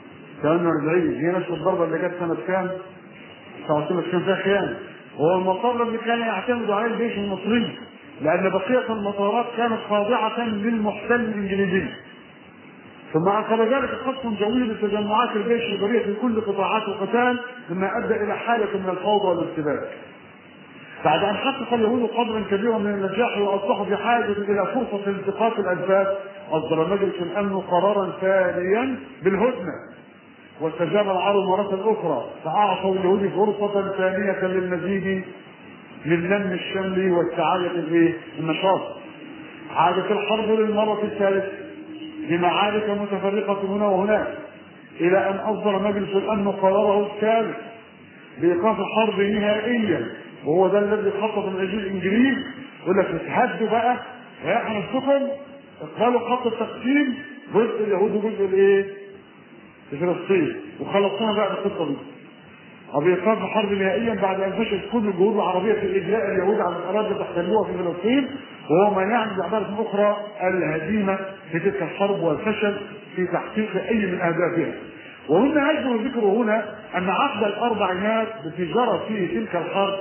48 هي نفس الضربة اللي جت سنة كام؟ 29 كان فيها خيانة هو المطار الذي كان يعتمد عليه الجيش المصري لأن بقية المطارات كانت خاضعة للمحتل الإنجليزي ثم عقب ذلك خط جوي لتجمعات الجيش البرية في كل قطاعات القتال مما أدى إلى حالة من الفوضى والارتباك بعد أن حقق اليهود قدرا كبيرا من النجاح وأصبحوا بحاجة إلى فرصة التقاط الأنفاس أصدر مجلس الأمن قرارا ثانيا بالهدنة واستجاب العرب مرة أخرى فأعطوا اليهود فرصة ثانية للمزيد من لم الشمل والسعادة الايه؟ النشاط. عادت الحرب للمرة الثالثة بمعارك متفرقة هنا وهناك إلى أن أصدر مجلس الأمن قراره الثالث بإيقاف الحرب نهائيا وهو ده الذي خطط من أجل الإنجليز يقول لك اتهدوا بقى ريحوا نفسكم اقبلوا خط التقسيم جزء اليهود وجزء الايه؟ في فلسطين وخلصونا بقى بالقصة دي وبإيقاف الحرب نهائيا بعد أن فشلت كل الجهود العربية في إجلاء اليهود عن الأراضي التي احتلوها في فلسطين وهو ما يعني بعبارة أخرى الهزيمة في تلك الحرب والفشل في تحقيق أي من أهدافها. وهنا يجب الذكر هنا أن عقد الأربعينات التي جرت فيه تلك الحرب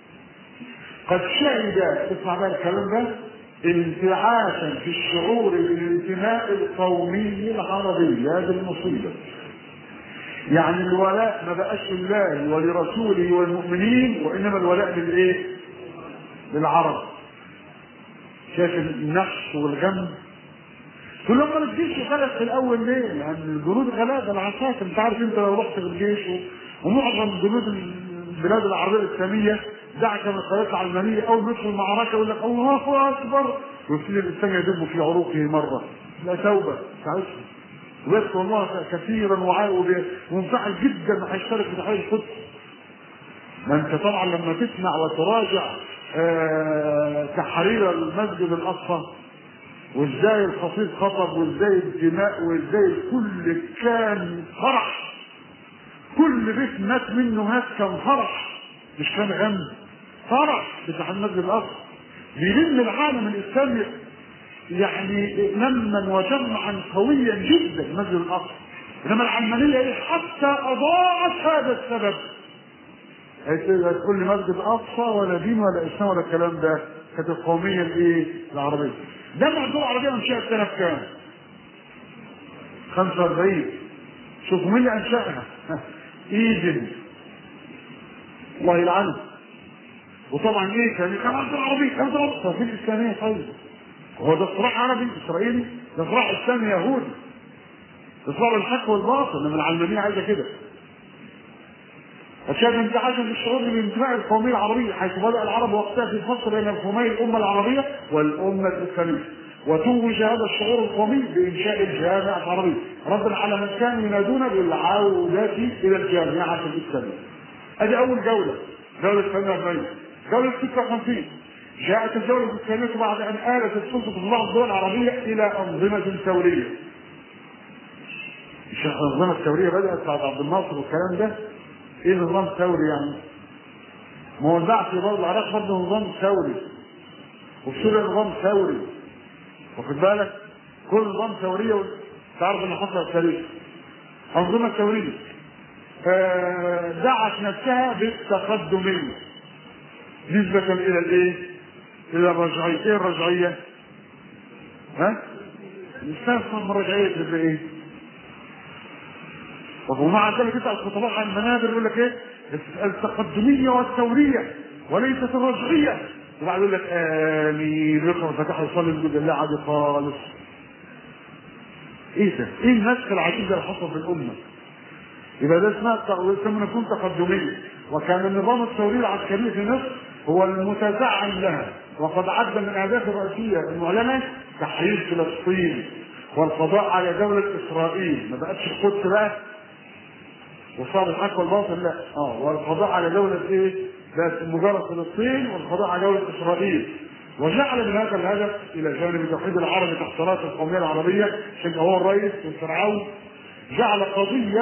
قد شهد اسمع بقى الكلام ده انتعاشا في الشعور بالانتماء القومي العربي هذه المصيبة يعني الولاء ما بقاش لله ولرسوله والمؤمنين وانما الولاء للايه؟ للعرب شايف النقص والغم تقول لما الجيش غلب في الاول ليه؟ لان الجنود غلابه العساكر انت عارف انت لو رحت بالجيش ومعظم جنود البلاد العربيه الاسلاميه دعك من القيادات العلمانيه اول ما يدخل المعركه يقول لك الله اكبر ويبتدي الانسان يدب في عروقه مره لا توبه ساعتها ويذكر الله كثيرا ومنفعل جدا هيشترك في تحرير القدس ما انت طبعا لما تسمع وتراجع آه تحرير المسجد الاقصى وازاي الخطيب خطب وازاي الدماء وازاي الكل كان فرح كل بيت مات منه مات كان فرح مش كان غم فرح في تحرير المسجد الاقصى بيلم العالم الاسلامي يعني لما وجمعا قويا جدا المسجد الاقصى انما العلمانيه ايه حتى اضاعت هذا السبب تقول لي مسجد اقصى ولا دين ولا اسلام ولا الكلام ده كانت القوميه الايه العربيه ده الدول العربيه انشات سنه كام 45 شوفوا مين اللي انشاها ايدن الله يلعنه وطبعا ايه كان كان عبد العربي كان عبد في الاسلاميه طيب هو ده صراع عربي اسرائيلي ده صراع اسلامي يهودي ده صراع الحق والباطل لما العلمانيه عايزه كده وشاف انتعاشا في الشعور بالانتماء القومي العربي حيث بدا العرب وقتها في الفصل بين القومي الامه العربيه والامه الاسلاميه وتوج هذا الشعور القومي بانشاء الجامعه العربيه ردا على من كانوا ينادون بالعوده الى الجامعه الاسلاميه ادي اول جوله جوله 48 جوله 56 جاءت الدولة الإسلامية بعد أن آلت السلطة في بعض الدول العربية إلى أنظمة ثورية. مش الأنظمة الثورية بدأت بعد عبد الناصر والكلام ده إيه نظام ثوري يعني؟ ما هو في برضه العراق برضه نظام ثوري. وفي سوريا نظام ثوري. واخد بالك؟ كل نظام ثورية تعرف إن حصل التاريخ. أنظمة ثورية. دعت نفسها بالتقدمية. نسبة إلى الإيه؟ الى الرجعية ايه الرجعية ها نستفهم رجعية تبقى ايه ومع ذلك يطلع الخطباء عن المنابر يقول لك ايه التقدمية والثورية وليست الرجعية وبعد يقول لك امين يقرا فتح يصلي يقول الله عادي خالص ايه ده؟ ايه النسخ العجيب ده اللي حصل في الامه؟ يبقى ده اسمها يسمونه نكون تقدميه وكان النظام الثوري العسكري في مصر هو المتزعم لها وقد عد من الاهداف الرئيسيه المعلنه تحرير فلسطين والقضاء على دوله اسرائيل ما بقتش القدس بقى وصار الحق والباطل لا اه والقضاء على دوله ايه؟ بس مجرد فلسطين والقضاء على دوله اسرائيل وجعل من هذا الهدف الى جانب التوحيد العربي تحت راس القوميه العربيه عشان هو الرئيس والفرعون جعل قضيه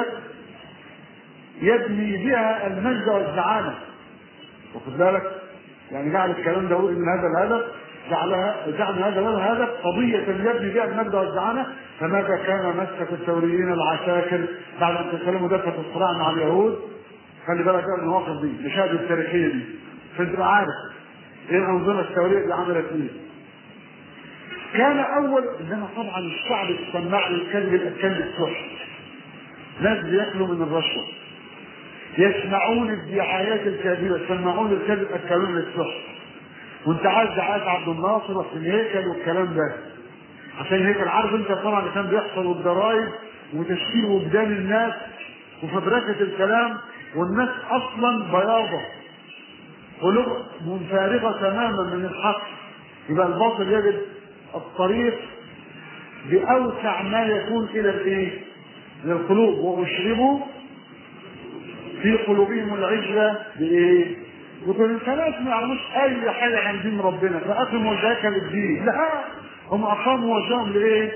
يبني بها المجد والزعامه واخد بالك؟ يعني جعل الكلام ده ان هذا الهدف جعلها جعل هذا الهدف قضية يبني بها المجد والزعامة فماذا كان مسك الثوريين العساكر بعد ان تسلموا دفة الصراع مع اليهود خلي بالك بقى المواقف دي المشاهد التاريخية دي عشان تبقى عارف ايه الأنظمة الثورية اللي عملت ايه كان أول إنما طبعا الشعب السماع للكذب الكذب السحر ناس بياكلوا من الرشوة يسمعون الدعايات الكاذبه يسمعون الكذب الكلام للسحر وانت عايز دعايات عبد الناصر وحسين هيكل والكلام ده عشان هيكل عارف انت طبعا اللي كان بيحصل والضرايب وتشكيل وجدان الناس وفبركه الكلام والناس اصلا بياضه قلوب منفارغه تماما من الحق يبقى الباطل يجد الطريق باوسع ما يكون الى الايه؟ للقلوب واشربوا في قلوبهم العجلة بإيه؟ يقول الناس ما يعرفوش أي حاجة عن دين ربنا فأقموا وجهك للدين لا هم أقاموا وجههم لإيه؟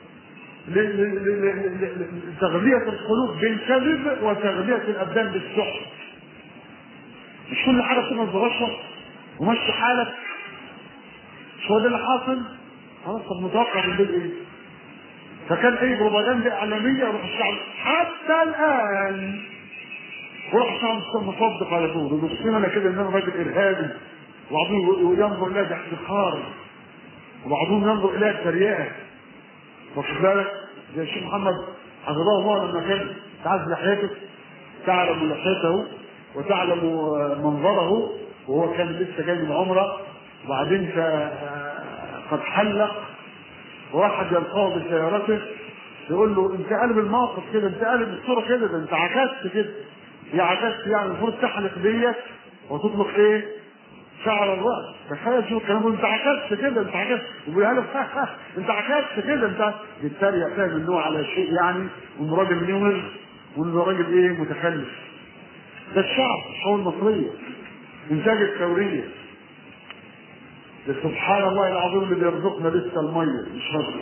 لتغذية القلوب بالكذب وتغذية الأبدان بالسحر مش كل حاجة تبقى برشة ومشي حالك مش هو ده اللي حاصل؟ خلاص طب متوقع من ايه؟ فكان اي بروباجندا اعلاميه يروح الشعب حتى الان وراح شعب مصدق على طول وبصينا انا كده ان انا راجل ارهابي وبعضهم ينظر اليها باحتقار وبعضهم ينظر اليها بتريقه واخد بالك زي الشيخ محمد حفظه الله لما كان تعرف لحيته تعلم لحيته وتعلم منظره وهو كان لسه جاي من عمره وبعدين قد حلق واحد يلقاه بسيارته يقول له انت قلب الموقف كده انت قلب الصوره كده ده انت عكست كده هي عكست يعني المفروض تحلق ديت وتطلق ايه؟ شعر الراس تخيل شوف الكلام انت عكست كده انت عكست وبيقول له انت عكست كده انت بالتالي فاهم ان هو على شيء يعني وانه راجل نمر وانه راجل ايه متخلف ده الشعب الشعوب المصريه انتاج الثوريه سبحان الله العظيم اللي بيرزقنا لسه الميه مش هزر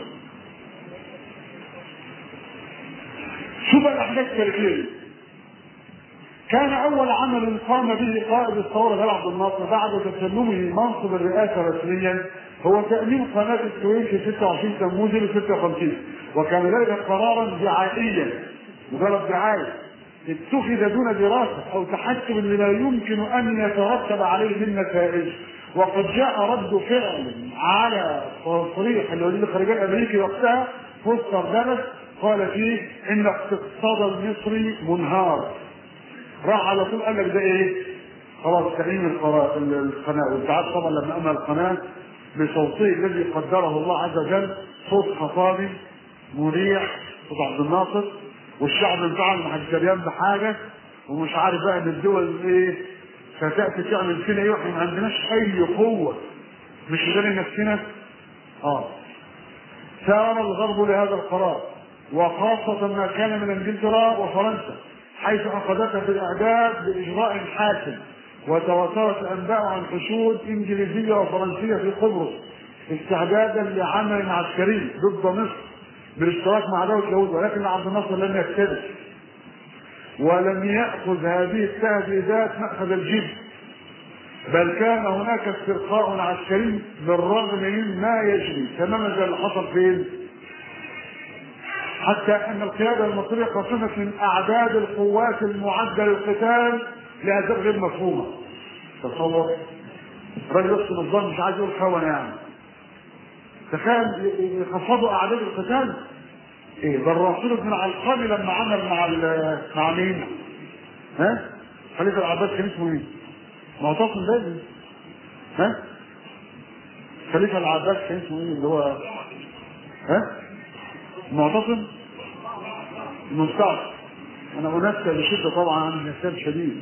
شوف الاحداث التاريخيه كان اول عمل قام به قائد الثوره جمال عبد الناصر بعد تسلمه منصب الرئاسه رسميا هو تامين قناه السويس في 26 تموز ل 56 وكان ذلك قرارا دعائيا مجرد دعايه اتخذ دون دراسه او تحكم لما يمكن ان يترتب عليه من نتائج وقد جاء رد فعل على تصريح الوزير الخارجيه الامريكي وقتها فوستر دالاس قال فيه ان الاقتصاد المصري منهار راح على طول قال لك ده ايه؟ خلاص تأمين القناة وانت عارف طبعا لما أمل القناة بصوته الذي قدره الله عز وجل صوت خطابي مريح صوت عبد الناصر والشعب انفعل مع الجريان بحاجة ومش عارف بقى ان الدول ايه فتأتي تعمل فينا ايه واحنا ما عندناش اي قوة مش قادرين نفسنا اه سار الغرب لهذا القرار وخاصة ما كان من انجلترا وفرنسا حيث اخذتها في الاعداد باجراء حاسم وتواترت الانباء عن حشود انجليزيه وفرنسيه في قبرص استعدادا لعمل عسكري ضد مصر بالاشتراك مع دوله اليهود ولكن عبد الناصر لم يكترث ولم ياخذ هذه التهديدات ماخذ الجد بل كان هناك استرخاء عسكري بالرغم من ما يجري تماما زي اللي حصل فين؟ حتى ان القياده المصريه قسمت من اعداد القوات المعده للقتال لاسباب غير مفهومه. تصور راجل يقسم الظن مش عايز يقول خونه يعني. تخيل يخفضوا اعداد القتال ايه ده الرسول بن العلقمي لما عمل مع مع مين؟ ها؟ خليفه العباس كان اسمه ايه؟ معتصم لازم ها؟ خليفه العباس كان اسمه ايه اللي هو ها؟ معتصم المستعصم انا انسى بشده طبعا عن نسيان شديد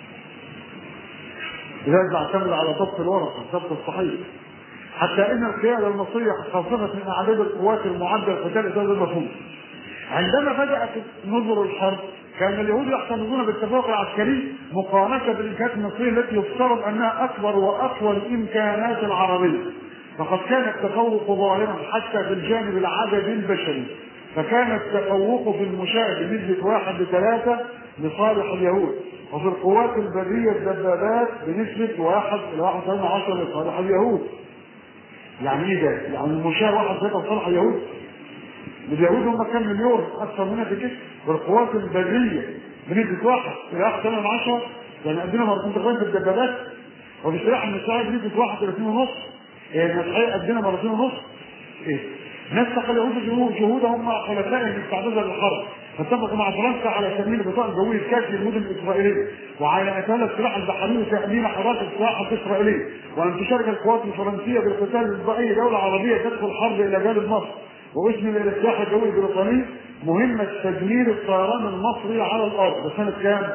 لذلك بعتمد على ضبط الورقه ضبط الصحيح حتى ان القياده المصريه خففت من اعداد القوات المعده للقتال هذا المفهوم عندما بدات نظر الحرب كان اليهود يحتفظون بالتفوق العسكري مقارنه بالامكانيات المصريه التي يفترض انها اكبر واقوى الامكانات العربيه فقد كان التفوق ظاهرا حتى في الجانب العددي البشري فكان التفوق في المشاة بنسبة واحد لثلاثة لصالح اليهود وفي القوات البرية الدبابات بنسبة واحد إلى واحد وثمانية عشر لصالح اليهود يعني ايه ده؟ يعني المشاة واحد ثلاثة لصالح اليهود اليهود هم كام مليون أكثر منها في كده والقوات البرية بنسبة واحد إلى واحد وثمانية عشر يعني قدنا مرتين تقريبا في الدبابات وفي سلاح النساء بنسبة واحد إلى اثنين ونص المسيحية قدنا مرتين ونص ايه نسق اليهود جهودهم مع خلفائهم استعدادا للحرب فاتفقوا مع فرنسا على تأمين البطاقة الجوية الكافية للمدن الإسرائيلية وعلى إتالة السلاح البحري وتأمين حراك السلاح الإسرائيلية وأن تشارك القوات الفرنسية بالقتال ضد أي دولة عربية تدخل حرب إلى جانب مصر واسم إلى السلاح الجوي البريطاني مهمة تدمير الطيران المصري على الأرض ده سنة كام؟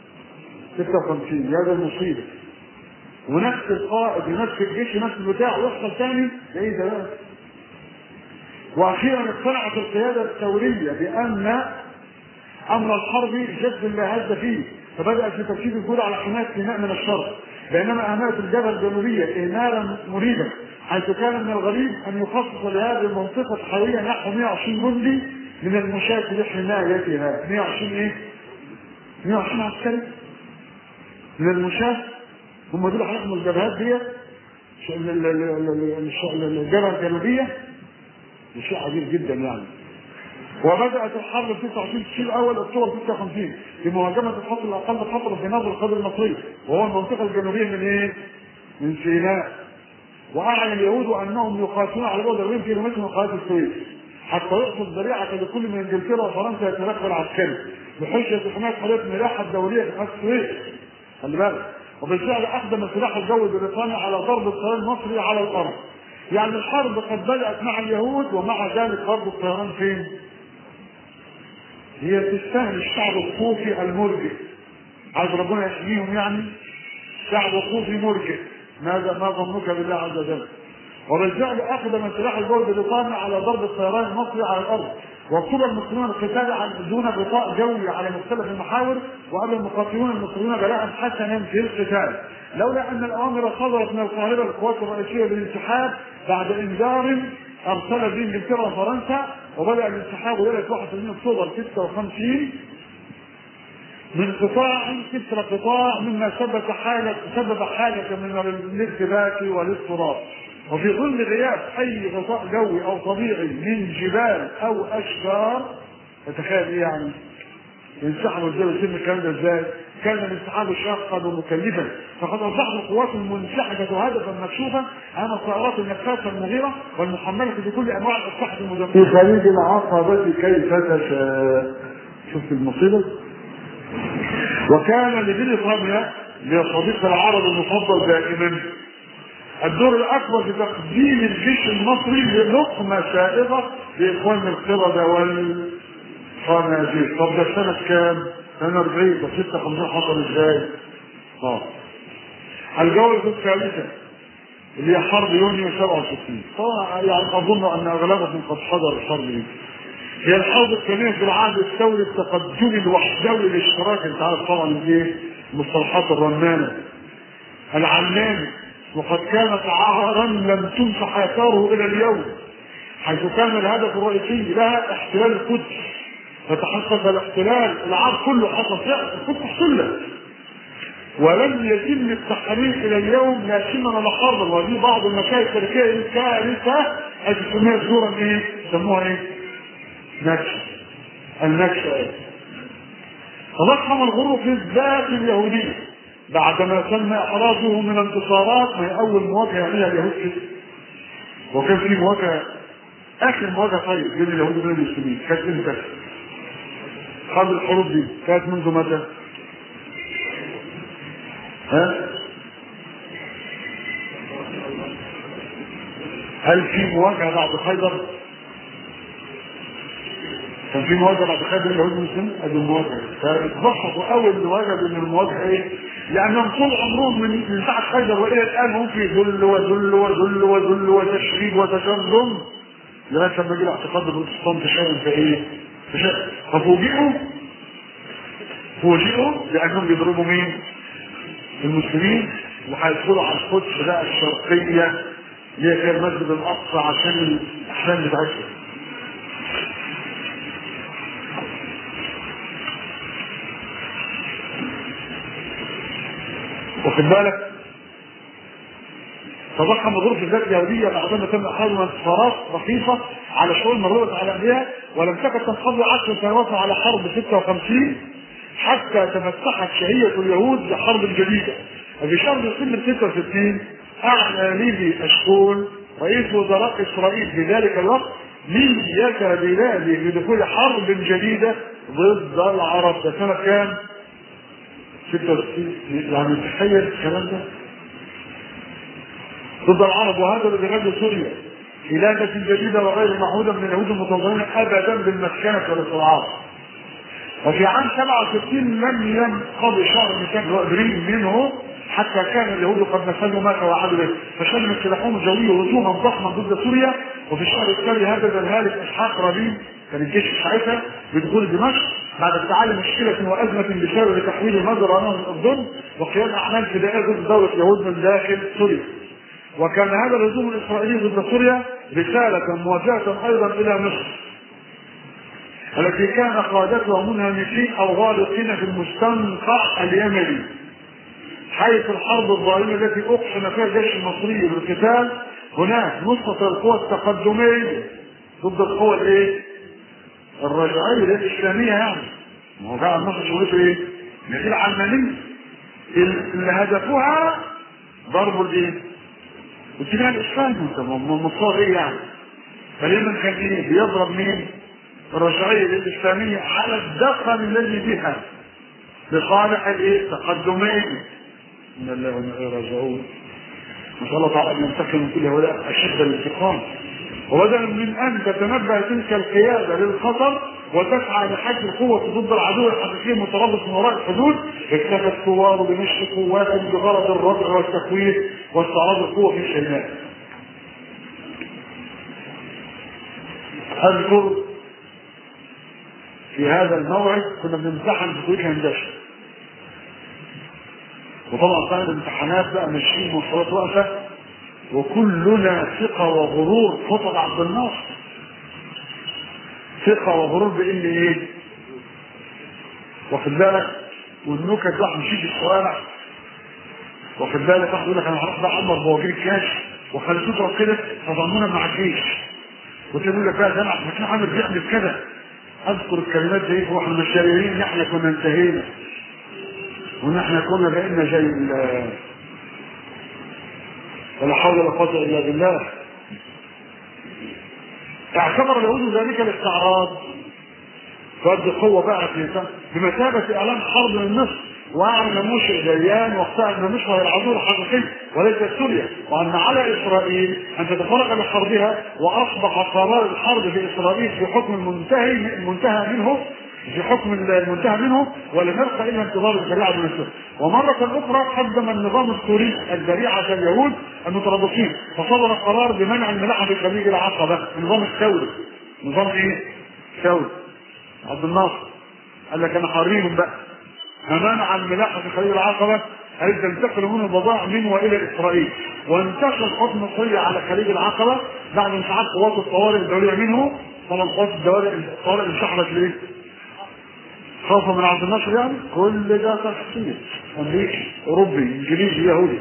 56 هذا المصيبة ونفس القائد ونفس الجيش ونفس البتاع ويحصل ثاني ده ايه ده واخيرا اقتنعت القياده الثوريه بان امر الحرب جد لا هز فيه فبدات في تركيز الجهود على حمايه سيناء من الشر بينما اهملت الجبهه الجنوبيه اهمالا مريبا حيث كان من الغريب ان يخصص لهذه المنطقه حوالي نحو 120 جندي من المشاة لحمايتها 120 ايه؟ 120 عسكري من المشاة هم دول هيحموا الجبهات ديت الجبهه الجنوبيه شيء عجيب جدا يعني وبدات الحرب في 29 تشرين الاول اكتوبر 56 بمهاجمه الخط الاقل خطرا في نظر القاده المصريه وهو المنطقه الجنوبيه من ايه؟ من سيناء واعلن اليهود انهم يقاتلون على بعد 40 كيلومتر من قناه السويس حتى يحصل ذريعه لكل من انجلترا وفرنسا يتنقل عسكري بحجه حمايه قضيه الملاحه الدوليه في قناه السويس خلي بالك وبالفعل اقدم السلاح الجوي بريطانيا على ضرب الطيران المصري على الارض يعني الحرب قد بدات مع اليهود ومع ذلك ضرب الطيران فين؟ هي تستاهل الشعب الصوفي المرجئ عايز ربنا يحميهم يعني شعب صوفي مرجئ ماذا ما ظنك بالله عز وجل وبالفعل اقدم السلاح الجوي بريطانيا على ضرب الطيران المصري على الارض وابتلى المسلمون القتال عن دون غطاء جوي على مختلف المحاور وابى المقاتلون المصريون بلاء حسنا في القتال لولا ان الاوامر صدرت من القاهره القوات الرئيسيه بالانسحاب بعد انذار ارسل به انجلترا وفرنسا وبدا الانسحاب ليله 21 اكتوبر 56 من قطاع كسر قطاع مما سبب حالة سبب حالة من الارتباك والاضطراب وفي ظل غياب اي غطاء جوي او طبيعي من جبال او اشجار تتخيل ايه يعني ينسحبوا ازاي ويتم الكلام ده ازاي؟ كان الانسحاب شاقا ومكلفا فقد اصبحت القوات المنسحبه هدفا مكشوفا امام الطائرات النفاثه المغيره والمحمله بكل انواع الاسلحه المدمره. في خليج العقبه كيف تشاء. شفت المصيبه؟ وكان لبريطانيا لصديق العرب المفضل دائما الدور الاكبر في تقديم الجيش المصري للقمه سائغه لاخوان القرده والخنازير طب ده سنه كام؟ سنه 40 ده 56 حصل ازاي؟ اه الجوله الثالثه اللي هي حرب يونيو 67 طبعا يعني اظن ان اغلبكم قد حضر الحرب دي هي الحرب الثانيه في العهد الثوري التقدمي الوحدوي الاشتراكي انت عارف طبعا ايه المصطلحات الرنانه العلامي وقد كانت عارا لم تمسح اثاره الى اليوم حيث كان الهدف الرئيسي لها احتلال القدس فتحقق الاحتلال العار كله حصل فيها القدس كلها ولم يتم التحرير الى اليوم لكننا نحرر ودي بعض المشاكل التاريخيه الكارثه التي سميت زورا ايه؟ سموها ايه؟ نكسه النكسه ايه؟ تضخم الغرور في الذات اليهوديه بعدما تم احرازه من انتصارات ما هي اول مواجهه لها اليهود كده وكان في مواجهه اخر مواجهه طيب بين اليهود وبين المسلمين كانت امتى؟ قبل الحروب دي كانت منذ متى؟ ها؟ هل في مواجهه بعد خيبر؟ كان في مواجهه بعد خيبر بين اليهود والمسلمين؟ ادي المواجهه فاتبسطوا قوي بالمواجهه بين المواجهه ايه؟ لانهم طول عمرهم من من ساعه خيبر والى الان هم في ذل وذل وذل وذل وتشريد وتشرذم لغايه لما جه الاعتقاد البروتستانتي شيئا فايه؟ فشيء ففوجئوا فوجئوا لانهم بيضربوا مين؟ المسلمين وهيدخلوا على القدس بقى الشرقيه اللي هي كان المسجد الاقصى عشان الاحلام بتاعتهم واخد بالك تضخم ظروف الذات اليهوديه بعدما تم اخذ انتصارات رخيصه على شؤون مرورة على الانبياء ولم تكن تنقضي عشر سنوات على حرب 56 حتى تفتحت شهيه اليهود لحرب جديده وفي شهر ديسمبر 66 اعلن ليبي اشكول رئيس وزراء اسرائيل في ذلك الوقت نية بلاده بدخول حرب جديده ضد العرب ده سنه كام؟ 66 يعني تخيل الكلام ده ضد العرب وهذا الذي غزو سوريا خلافة جديدة وغير معهودة من اليهود المتظاهرين أبدا بالمسكنة والاستضعاف. وفي عام 67 لم ينقضي شهر من كان ابريل منه حتى كان اليهود قد نفذوا ما توعدوا به فشن سلاحهم الجوي هجوما ضخما ضد سوريا وفي الشهر التالي هدد الهالك اسحاق ربيع كان الجيش ساعتها بدخول دمشق بعد افتعال مشكلة وأزمة بسبب تحويل المجرى أمام الأردن وقيام أعمال فدائية ضد دولة اليهود من داخل سوريا. وكان هذا الهجوم الإسرائيلي ضد سوريا رسالة موجهة أيضا إلى مصر التي كان قادتها منهمكين أو غارقين في المستنقع اليمني حيث الحرب الظالمة التي أقسم فيها الجيش المصري بالقتال هناك نصرة القوى التقدمية ضد القوى الايه؟ الرجعية الإسلامية يعني ما هو بقى النصر شغلته ايه؟ دي العلمانية اللي هدفوها ضرب الايه؟ الاتجاه الإسلامي انت مصار ايه يعني؟ فاليمن كان ايه؟ بيضرب مين؟ الرجعيه الاسلاميه على الدخل الذي بها لصالح الايه؟ تقدمين ان الله وإنا إليه راجعون نسال الله تعالى ان ينتقم من كل هؤلاء اشد الانتقام وبدلا من ان تتنبه تلك القياده للخطر وتسعى لحج القوة ضد العدو الحقيقي المتربص من وراء الحدود اكتفى الثوار بنشر قوات بغرض الردع والتكوير واستعراض القوة في الشمال. اذكر في هذا الموعد كنا بنمتحن في كليه هندسه وطبعا كانت الامتحانات بقى ماشيين والصلاه واقفه وكلنا ثقه وغرور خطب عبد الناصر ثقه وغرور بان ايه؟ واخد بالك والنكت واحد مشي في الشوارع واخد بالك واحد يقول لك انا هروح بقى عمر بواجيب كاش وخليته تضرب كده فضمونا مع الجيش وتقول لك بقى ده احنا كان عامل بيعمل كده اذكر الكلمات دي واحنا مش شايفين ان احنا كنا انتهينا وان احنا كنا بقينا زي ال- ولا حول ولا قوه الا بالله اعتبر اليهود ذلك الاستعراض فرد قوة بقى في بمثابة إعلان حرب من مصر وأعلن موشى ديان وقتها أن مصر هي العدو الحقيقي وليست سوريا وأن على إسرائيل أن تتفرغ لحربها وأصبح قرار الحرب في إسرائيل في حكم المنتهي المنتهى منه في حكم المنتهى منه ولم يبقى الا انتظار الذريعه من السوري ومره اخرى قدم النظام السوري الذريعه اليهود المتربصين فصدر قرار بمنع الملاحه في خليج العقبه النظام الثوري نظام ايه؟ ثوري عبد الناصر قال لك انا حريهم بقى فمنع الملاحه في خليج العقبه حيث تنتقل منه البضائع من والى اسرائيل وانتشر الحكم السوري على خليج العقبه بعد انسحاب قوات الطوارئ الدوليه منه طبعا قوات الطوارئ انسحبت ليه؟ خوفا من عبد الناصر يعني كل ده تخطيط امريكي اوروبي انجليزي يهودي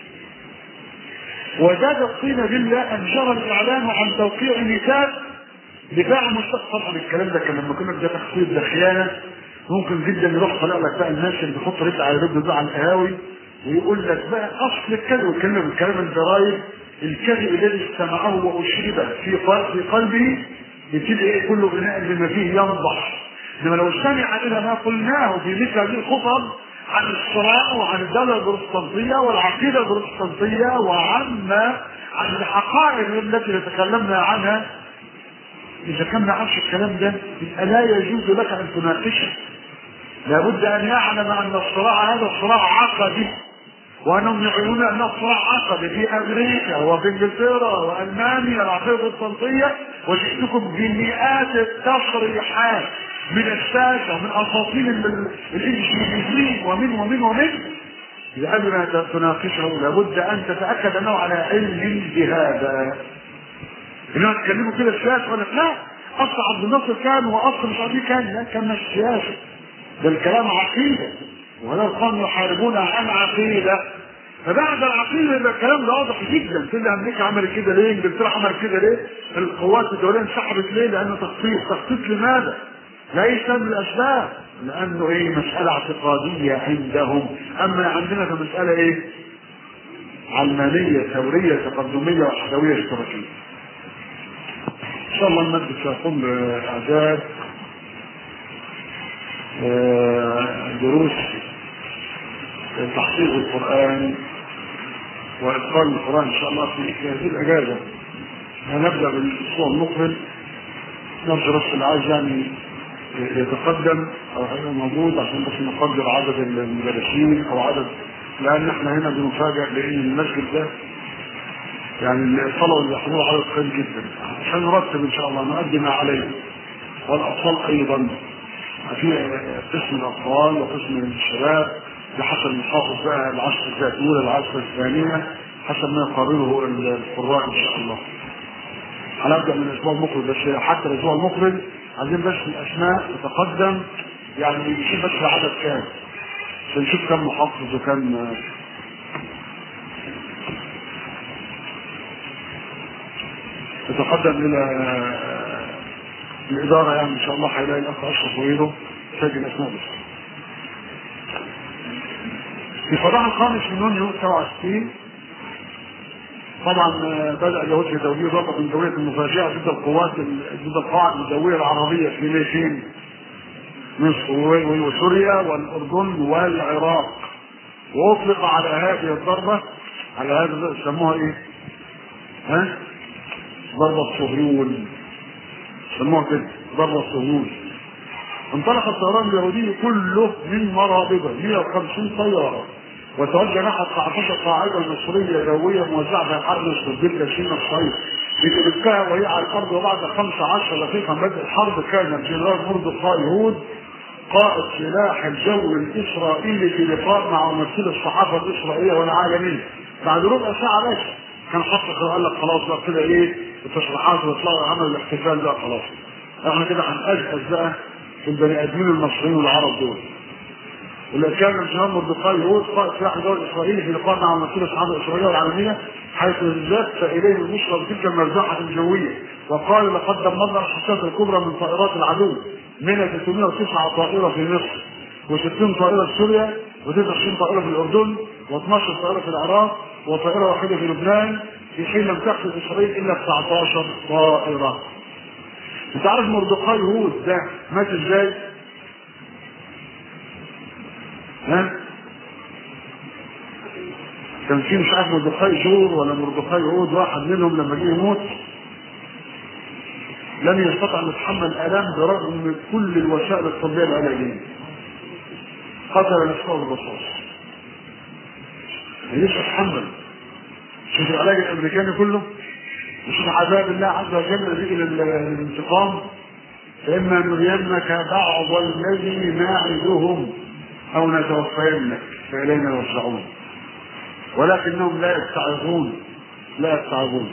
وزاد الصين بالله انشر الاعلان عن توقيع ميثاق دفاع مشتق طبعا الكلام ده كان لما كنا ده تخطيط ده خيانه ممكن جدا يروح طالع لك بقى الناس اللي بيحط رجل على رجل بقى على القهاوي ويقول لك بقى اصل الكذب ويتكلم بالكلام الجرايد الكذب الذي استمعه واشرب في قلب في قلبه يبتدي ايه كل غناء بما فيه ينضح انما لو استمع الى ما قلناه في مثل هذه الخطب عن الصراع وعن الدولة البروتستانتية والعقيدة البروتستانتية وعما عن الحقائق التي تكلمنا عنها إذا كان ما عرفش الكلام ده يبقى لا يجوز لك أن تناقشه لابد أن يعلم أن الصراع هذا صراع عقدي وأنهم يعلنون أنه صراع عقدي في أمريكا وفي إنجلترا وألمانيا العقيدة البروتستانتية وجئتكم بمئات التصريحات من الساسة من أساطين الإنجليزيين ومن ومن ومن قبل ما تناقشه لابد أن تتأكد أنه على علم بهذا انما تكلموا كده السياسه ولا لا اصل عبد الناصر كان واصل مش عارف كان لا كان مش سياسه ده الكلام عقيده ولا القوم يحاربون عن عقيده فبعد العقيده يبقى الكلام ده واضح جدا كل امريكا عملت كده ليه؟ انجلترا عملت كده ليه؟ القوات الدوليه انسحبت ليه؟ لانه تخطيط، تخطيط لماذا؟ ليس من الاسباب لانه ايه؟ مساله اعتقاديه عندهم، اما عندنا فمساله ايه؟ علمانيه ثوريه تقدميه وحدويه اشتراكيه. ان شاء الله المسجد سيقوم باعداد دروس تحقيق القران واتقان القران ان شاء الله في هذه الاجازه هنبدا بالاسبوع المقبل نرجو بس اللي عايز يعني يتقدم او هيبقى موجود عشان بس نقدر عدد المدرسين او عدد لان احنا هنا بنفاجئ بان المسجد ده يعني الصلاة اللي يحضروا عدد قليل جدا عشان نرتب ان شاء الله نؤدي ما عليه والاطفال ايضا في قسم الاطفال وقسم الشباب بحسب المحافظ بقى العشر الاولى العشر الثانيه حسب ما يقرره القراء ان شاء الله هنبدا من الاسبوع المقبل بس حتى الاسبوع المقبل عايزين بس الاسماء تتقدم يعني نشوف بس العدد كام نشوف كم محافظ وكم تتقدم الى الاداره يعني ان شاء الله هيلاقي الاخ اشرف وغيره سجل اسماء بس. في صباح الخامس من يونيو 67 طبعا بدا اليهود في توجيه ضربه من جويه المفاجئه ضد القوات ضد القواعد الجويه العربيه في ميتين مصر وسوريا والاردن والعراق واطلق على هذه الضربه على هذا سموها ايه؟ ها؟ ضربه صهيون سموها كده ضربه صهيون انطلق الطيران اليهودي كله من مرابضه 150 طياره وتوجه نحو 19 قاعده مصريه جويه موزعه في الحرب مستبدله سين الصيف لتلقاها وهي على الارض وبعد 15 دقيقه من بدء الحرب كان الجنرال مردخاي هود قائد سلاح الجو الاسرائيلي في لقاء مع ممثل الصحافه الاسرائيليه والعالميه بعد ربع ساعه بس كان حط قال لك خلاص بقى كده ايه التصريحات ويطلعوا عملوا الاحتفال بقى خلاص احنا كده هنأجهز بقى في البني ادمين المصريين والعرب دول واللي كان الجنرال مردخاي هود قائد سلاح الجو الاسرائيلي في لقاء مع ممثل الصحافه الاسرائيليه والعالميه حيث زف اليه البشرى بتلك المرزحه الجويه وقال لقد دمرنا الحساسات الكبرى من طائرات العدو منها 309 طائره في مصر و60 طائره في سوريا و29 طائره في الاردن و12 طائره في العراق وطائره واحده في لبنان في حين لم تحصل اسرائيل الا 19 طائره. انت عارف مردخاي هود ده مات ازاي؟ ها؟ كان في مش عارف مردخاي جور ولا مردخاي هود واحد منهم لما جه يموت لم يستطع ان يتحمل الالام برغم من كل الوسائل الطبيه العلاجيه. قتل نفسه بالرصاص. ليش يتحمل؟ شوف العلاج الامريكاني كله وشوف عذاب الله عز وجل به للانتقام فاما نرينك بعض الذي نعدهم او نتوفينك فالينا يرجعون ولكنهم لا يتعظون لا يتعظون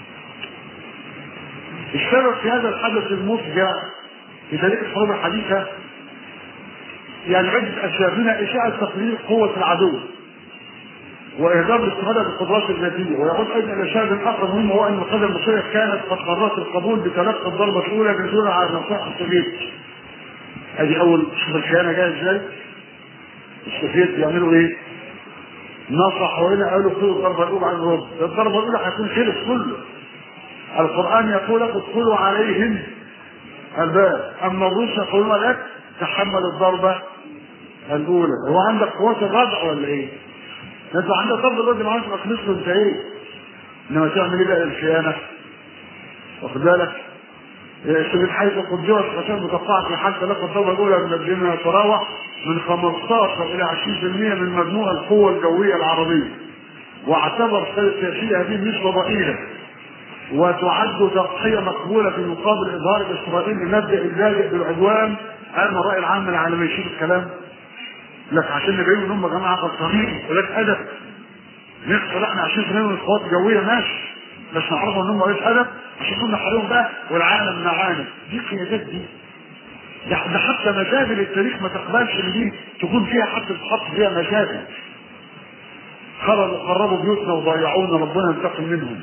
السبب في هذا الحدث المفجع في تاريخ الحروب الحديثة يعني عدة أسباب منها إشاعة تقليل قوة العدو وإهدار الاستفادة بالقدرات الذاتية ويعود أيضا إلى شاهد آخر مهم وهو أن القيادة المصرية كانت قد قررت القبول بتلقي الضربة الأولى بدون على نصائح السوفيت. أدي أول شوف الخيانة جاية إزاي؟ السوفيت بيعملوا إيه؟ نصحوا هنا قالوا خذوا الضربة الأولى عن الرد، الضربة الأولى هيكون خلص كله. القرآن يقول لك ادخلوا عليهم الباب أما الروس يقولون لك تحمل الضربة الأولى هو عندك قوات الردع ولا إيه؟ أنت عندك ضربة الأولى ما عندك خلص أنت إيه؟ إنما تعمل إيه بقى الخيانة؟ واخد بالك؟ من حيث قدرت عشان متقطعة حتى لك الضربة الأولى من الجنة يتراوح من 15 إلى 20% من مجموع القوة الجوية العربية واعتبر سياسية هذه النسبة ضئيلة وتعد تضحية مقبولة في مقابل إظهار إسرائيل لمبدأ اللاجئ بالعدوان أما الرأي العام العالمي يشوف الكلام لك عشان نبين ان هم جماعة غلطانين ولك أدب نقتل احنا 20 من القوات الجوية ماشي بس نعرفوا ان هم قليل أدب عشان كنا حالهم بقى والعالم معانا دي قيادات دي ده ده حتى مجازر التاريخ ما تقبلش ان دي تكون فيها حتى تحط فيها مجازر خربوا خربوا بيوتنا وضيعونا ربنا ينتقم منهم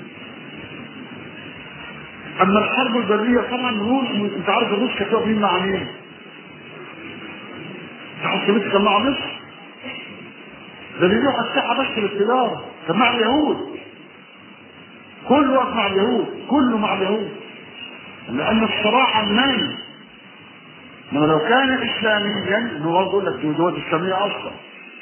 اما الحرب البريه طبعا الروس انت عارف الروس كانت واقفين مع مين؟ الحكومات كان مع مصر ده بيروح الساحه بس للتجاره كان مع اليهود كله واقف مع اليهود كله مع اليهود لان الصراع علماني انما لو كان اسلاميا انه برضه يقول لك دي دول اسلاميه اصلا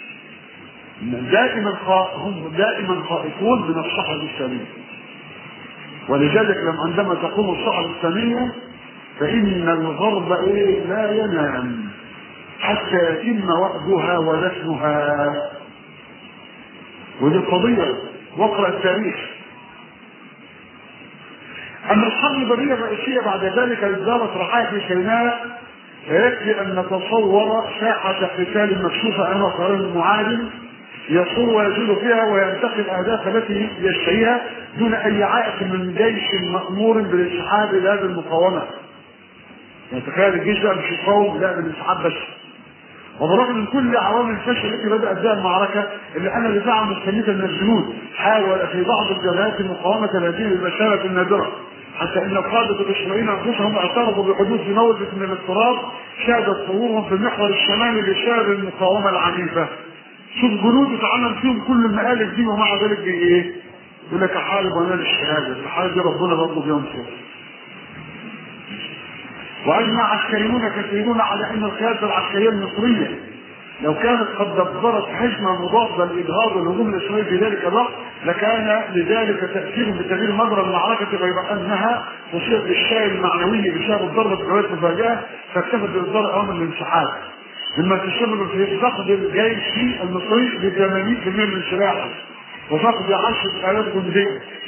دائما هم دائما خائفون من الصحوه الاسلاميه ولذلك لما عندما تقوم الصحوه الاسلاميه فان الغرب ايه لا ينام حتى يتم وعدها ودفنها ودي قضيه واقرا التاريخ اما الحرب البريه الرئيسيه بعد ذلك ازدارت رحايا في سيناء فيكفي ان نتصور ساحه قتال مكشوفه امام قرار المعادل يصور ويزول فيها وينتقل الاهداف التي يشتهيها دون اي عائق من جيش مامور بالانسحاب الى هذه المقاومه. يعني تخيل الجيش ده مش يقاوم لا بالانسحاب بس. وبرغم من كل عوامل الفشل التي بدات بها المعركه الا ان دفاعا مستميتا من الجنود حاول في بعض الجبهات مقاومه هذه المساله النادره حتى ان القاده الاسرائيليين انفسهم اعترفوا بحدوث موجه من الاضطراب شهدت ظهورهم في المحور الشمالي لشهر المقاومه العنيفه. شوف جنود اتعمل فيهم كل المآلف دي ومع ذلك ايه؟ يقول لك احارب وانال الشهاده الحارب دي ربنا برضه بينصر واجمع عسكريون كثيرون على ان القياده العسكريه المصريه لو كانت قد دبرت حزمه مضاده لاجهاض الهجوم الاسرائيلي في ذلك الوقت لكان لذلك تاثير بتغيير مجرى المعركه غير انها تصيب بالشاي المعنوي بسبب الضربه بجوات مفاجاه فاكتفت باصدار اوامر الانسحاب مما تسبب في فقد الجيش المصري ب 80% من سلاحه وفقد 10000 جندي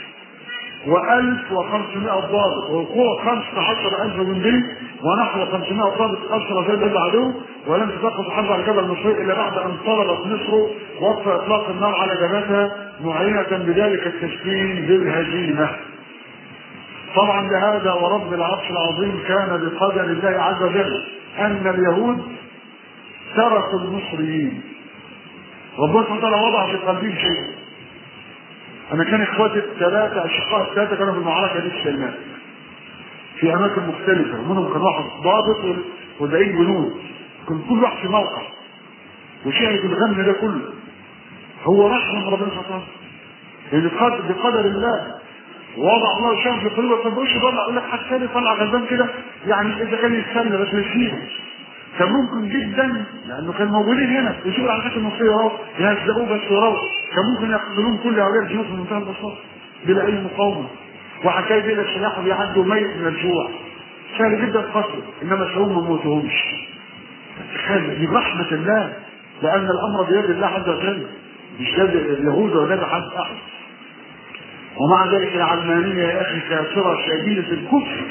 و1500 ضابط وقوة 15000 جندي ونحو 500 ضابط أسرى زي العدو ولم تتوقف الحرب على الجبهة المصري إلا بعد أن طلبت مصر وقف إطلاق النار على جبهتها معينة بذلك التسليم بالهزيمة. طبعا لهذا ورب العرش العظيم كان بقدر الله عز وجل أن اليهود تركوا المصريين. ربنا سبحانه وتعالى وضع في قلبهم شيء انا كان اخواتي الثلاثه اشقاء الثلاثه كانوا في المعركه دي في سلمان في اماكن مختلفه ومنهم كان واحد ضابط والباقيين جنود كان كل واحد في موقع وشاهد الغم ده كله هو رحمه ربنا سبحانه وتعالى بقدر بقدر الله وضع الله شام في قلوبه ما تقولش طلع يقول لك حتى طلع غلبان كده يعني اذا كان يتسلى بس مش كان ممكن جدا لانه كان موجودين هنا يشوفوا العلاقات المصريه اهو يهزقوه بس يروح كان ممكن يقتلون كل هؤلاء الجنود في منتهى البساطه بلا اي مقاومه وحكايه دي السلاح بيعدوا ميت من الجوع سهل جدا قتله انما هم ما موتهمش تخيل دي رحمه الله لان الامر بيد الله عز وجل مش يد اليهود ولا يد حد احد ومع ذلك العلمانيه يا اخي كافره شديده الكفر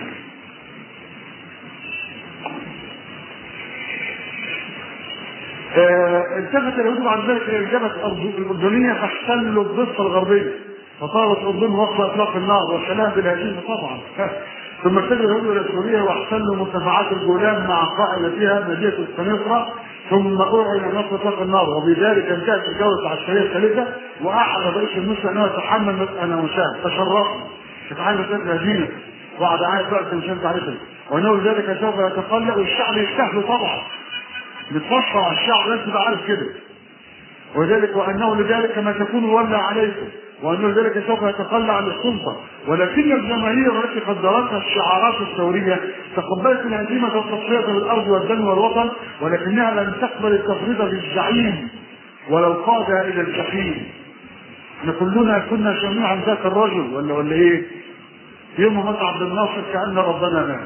آه التفت اليهود بعد ذلك الى الجبهه الاردنيه فاحتلوا الضفه الغربيه فطالت الاردن وقف اطلاق النار والسلام بالهزيمه طبعا ثم اتجه اليهود الى سوريا واحتلوا مرتفعات الجولان مع قائلتها مدينه السنيطره ثم اعلن نصر اطلاق النار وبذلك انتهت الجوله العسكريه الثالثه واعلن رئيس المسلم انه يتحمل مساله وسام تشرفنا يتحمل مساله الهزيمه وعد عهد بقى مش تعرفه وانه ذلك سوف يتقلق والشعب يستهل طبعا بتفصل على الشعب لازم تبقى عارف كده وذلك وانه لذلك ما تكون ولى عليكم وانه لذلك سوف يتخلى عن السلطه ولكن الجماهير التي قدرتها الشعارات الثوريه تقبلت الهزيمه والتصفيه بالارض والدم والوطن ولكنها لم تقبل التفريط بالزعيم ولو قادها الى الجحيم احنا كلنا كنا جميعا ذاك الرجل ولا ولا ايه؟ يوم مات عبد الناصر كان ربنا مات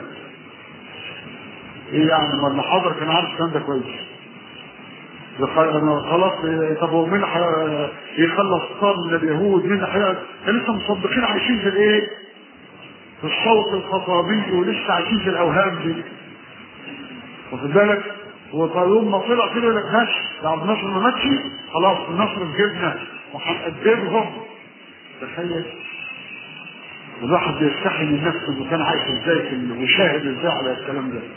ايه يعني ما اللي حاضر كان عارف الكلام ده كويس خلاص طب هو مين يخلص صار من اليهود مين حيات لسه مصدقين عايشين في الايه؟ في الصوت الخطابي ولسه عايشين في الاوهام دي واخد بالك؟ هو طيب يوم ما طلع كده يقول لك ماشي ده عبد الناصر ما ماتش خلاص النصر في جيبنا وهنقدمهم تخيل الواحد بيستحي من نفسه انه كان عايش ازاي وشاهد ازاي على الكلام ده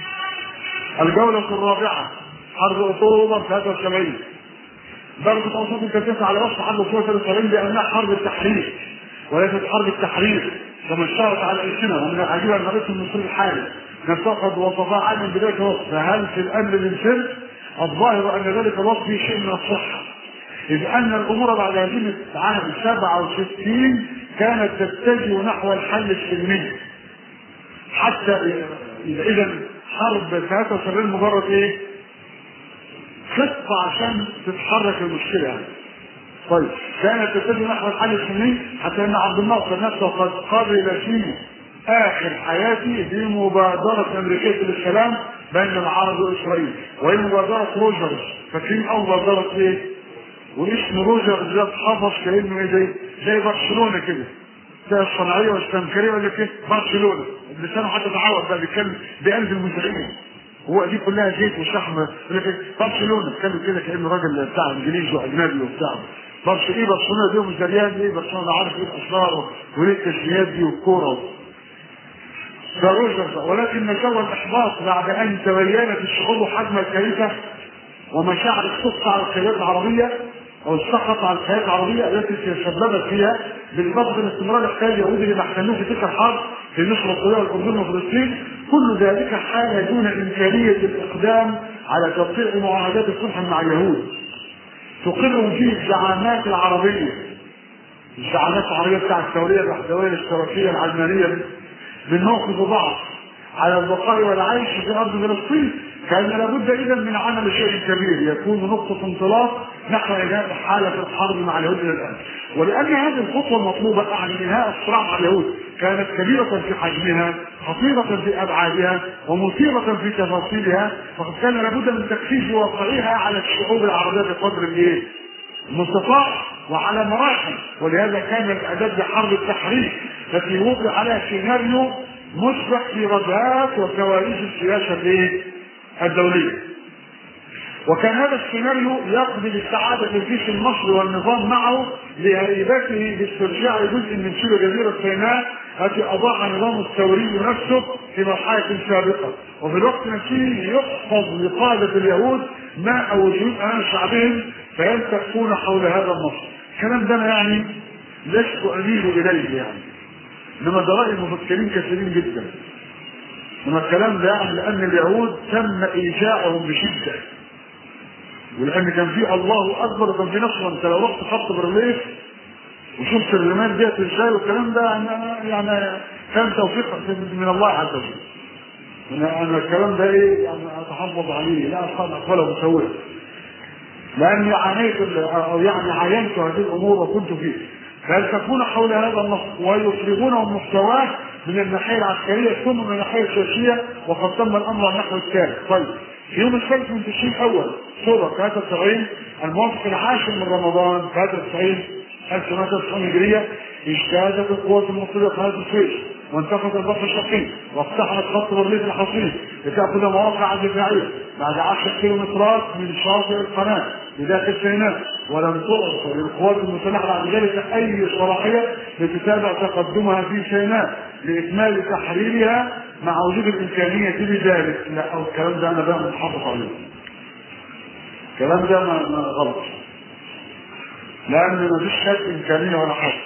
الجولة الرابعة حرب اكتوبر 73 ضربة اوساط كانت على وصف حرب اكتوبر 73 بانها حرب التحرير وليست حرب التحرير كما اشتهرت على السنة ومن العجيب ان الرئيس المصري الحالي نفسه قد وصفها عن من بداية الوصف فهل في الامر من سر؟ الظاهر ان ذلك الوصف فيه شيء من الصحة إذ أن الأمور بعد هزيمة عام 67 كانت تتجه نحو الحل السلمي حتى إذا حرب 73 مجرد إيه؟ خطة عشان تتحرك المشكلة يعني. طيب كانت تتجه نحو الحل السلمي حتى أن عبد الناصر نفسه قد قبل في آخر حياته بمبادرة أمريكية للسلام بين العرب وإسرائيل وهي مبادرة روجرز فاكرين أول مبادرة إيه؟ واسم روجر ده اتحفظ كانه ايه زي زي برشلونه كده زي الصناعيه والسمكريه ولا كده برشلونه لسانه حتى تعود بقى بيتكلم بقلب المذيعين هو دي كلها زيت وشحم برشلونه بيتكلم كده كانه راجل بتاع انجليزي واجنبي وبتاع برش ايه برشلونه دي مش دريان ايه برشلونه عارف ايه الاسرار وايه التسميات دي والكوره ده روجر ولكن جو الاحباط بعد ان تبينت الشعوب حجم الكارثه ومشاعر السقط على القيادات العربيه او السقط على القيادات العربيه التي تسببت فيها بالاضافه الى استمرار الاحتلال اليهودي اللي محتلوه في تلك الحرب في مصر والسوريه والاردن وفلسطين كل ذلك حال دون امكانيه الاقدام على توقيع معاهدات الصلح مع اليهود تقر فيه الزعامات العربيه الزعامات العربيه بتاع الثوريه الوحدويه الاشتراكيه العلمانيه من موقف ضعف على البقاء والعيش في ارض فلسطين كان لابد اذا من عمل شيء كبير يكون نقطه انطلاق نحو انهاء حاله الحرب مع اليهود الى الان ولان هذه الخطوه المطلوبه يعني انهاء الصراع مع اليهود كانت كبيره في حجمها خطيره في ابعادها ومثيره في تفاصيلها فقد كان لابد من تكثيف واقعها على الشعوب العربيه بقدر الايه؟ المستطاع وعلى مراحل ولهذا كان الاعداد لحرب التحرير التي وضع عليها سيناريو مشبع في ردات وكواليس السياسه الايه؟ الدوليه. وكان هذا السيناريو يقضي باستعادة الجيش المصري والنظام معه لهيبته باسترجاع جزء من شبه جزيرة سيناء التي أضاع نظام الثوري نفسه في مرحلة سابقة وفي الوقت نفسه يحفظ لقادة اليهود ماء وجود أمام شعبهم فيلتفون حول هذا النصر الكلام ده أنا يعني لست أميل إليه يعني إنما ده رأي مفكرين كثيرين جدا إنما الكلام ده يعني لأن اليهود تم إيجاعهم بشدة ولان كان في الله اكبر وكان في نصر انت لو رحت خط برليف وشفت الرمال ديت ازاي والكلام ده يعني, يعني كان توفيق من الله عز وجل. انا انا الكلام ده ايه يعني اتحفظ عليه لا افعل افعله مسويه. لاني عانيت او يعني عاينت هذه الامور وكنت فيه. فيلتفون حول هذا النصر ويفرغونه محتواه من الناحيه العسكريه ثم من الناحيه السياسيه وقد تم الامر على النحو التالي. طيب في يوم السبت من تشرين الاول صوره 73 الموافق العاشر من رمضان 93 1990 هجريه اجتازت القوات المصريه قناه السويس وانتفض البحر الشرقي واقتحمت خط برليف الحصين لتاخذ مواقع دفاعيه بعد 10 كيلومترات من شاطئ القناه بداخل سيناء ولم تعطى للقوات المسلحه بعد ذلك اي صلاحيه لتتابع تقدمها في سيناء لاكمال تحريرها مع وجود الامكانيه بذلك لا او الكلام ده انا بقى متحفظ عليه الكلام ده ما ما غلط لان ما فيش كانت امكانيه ولا حاجه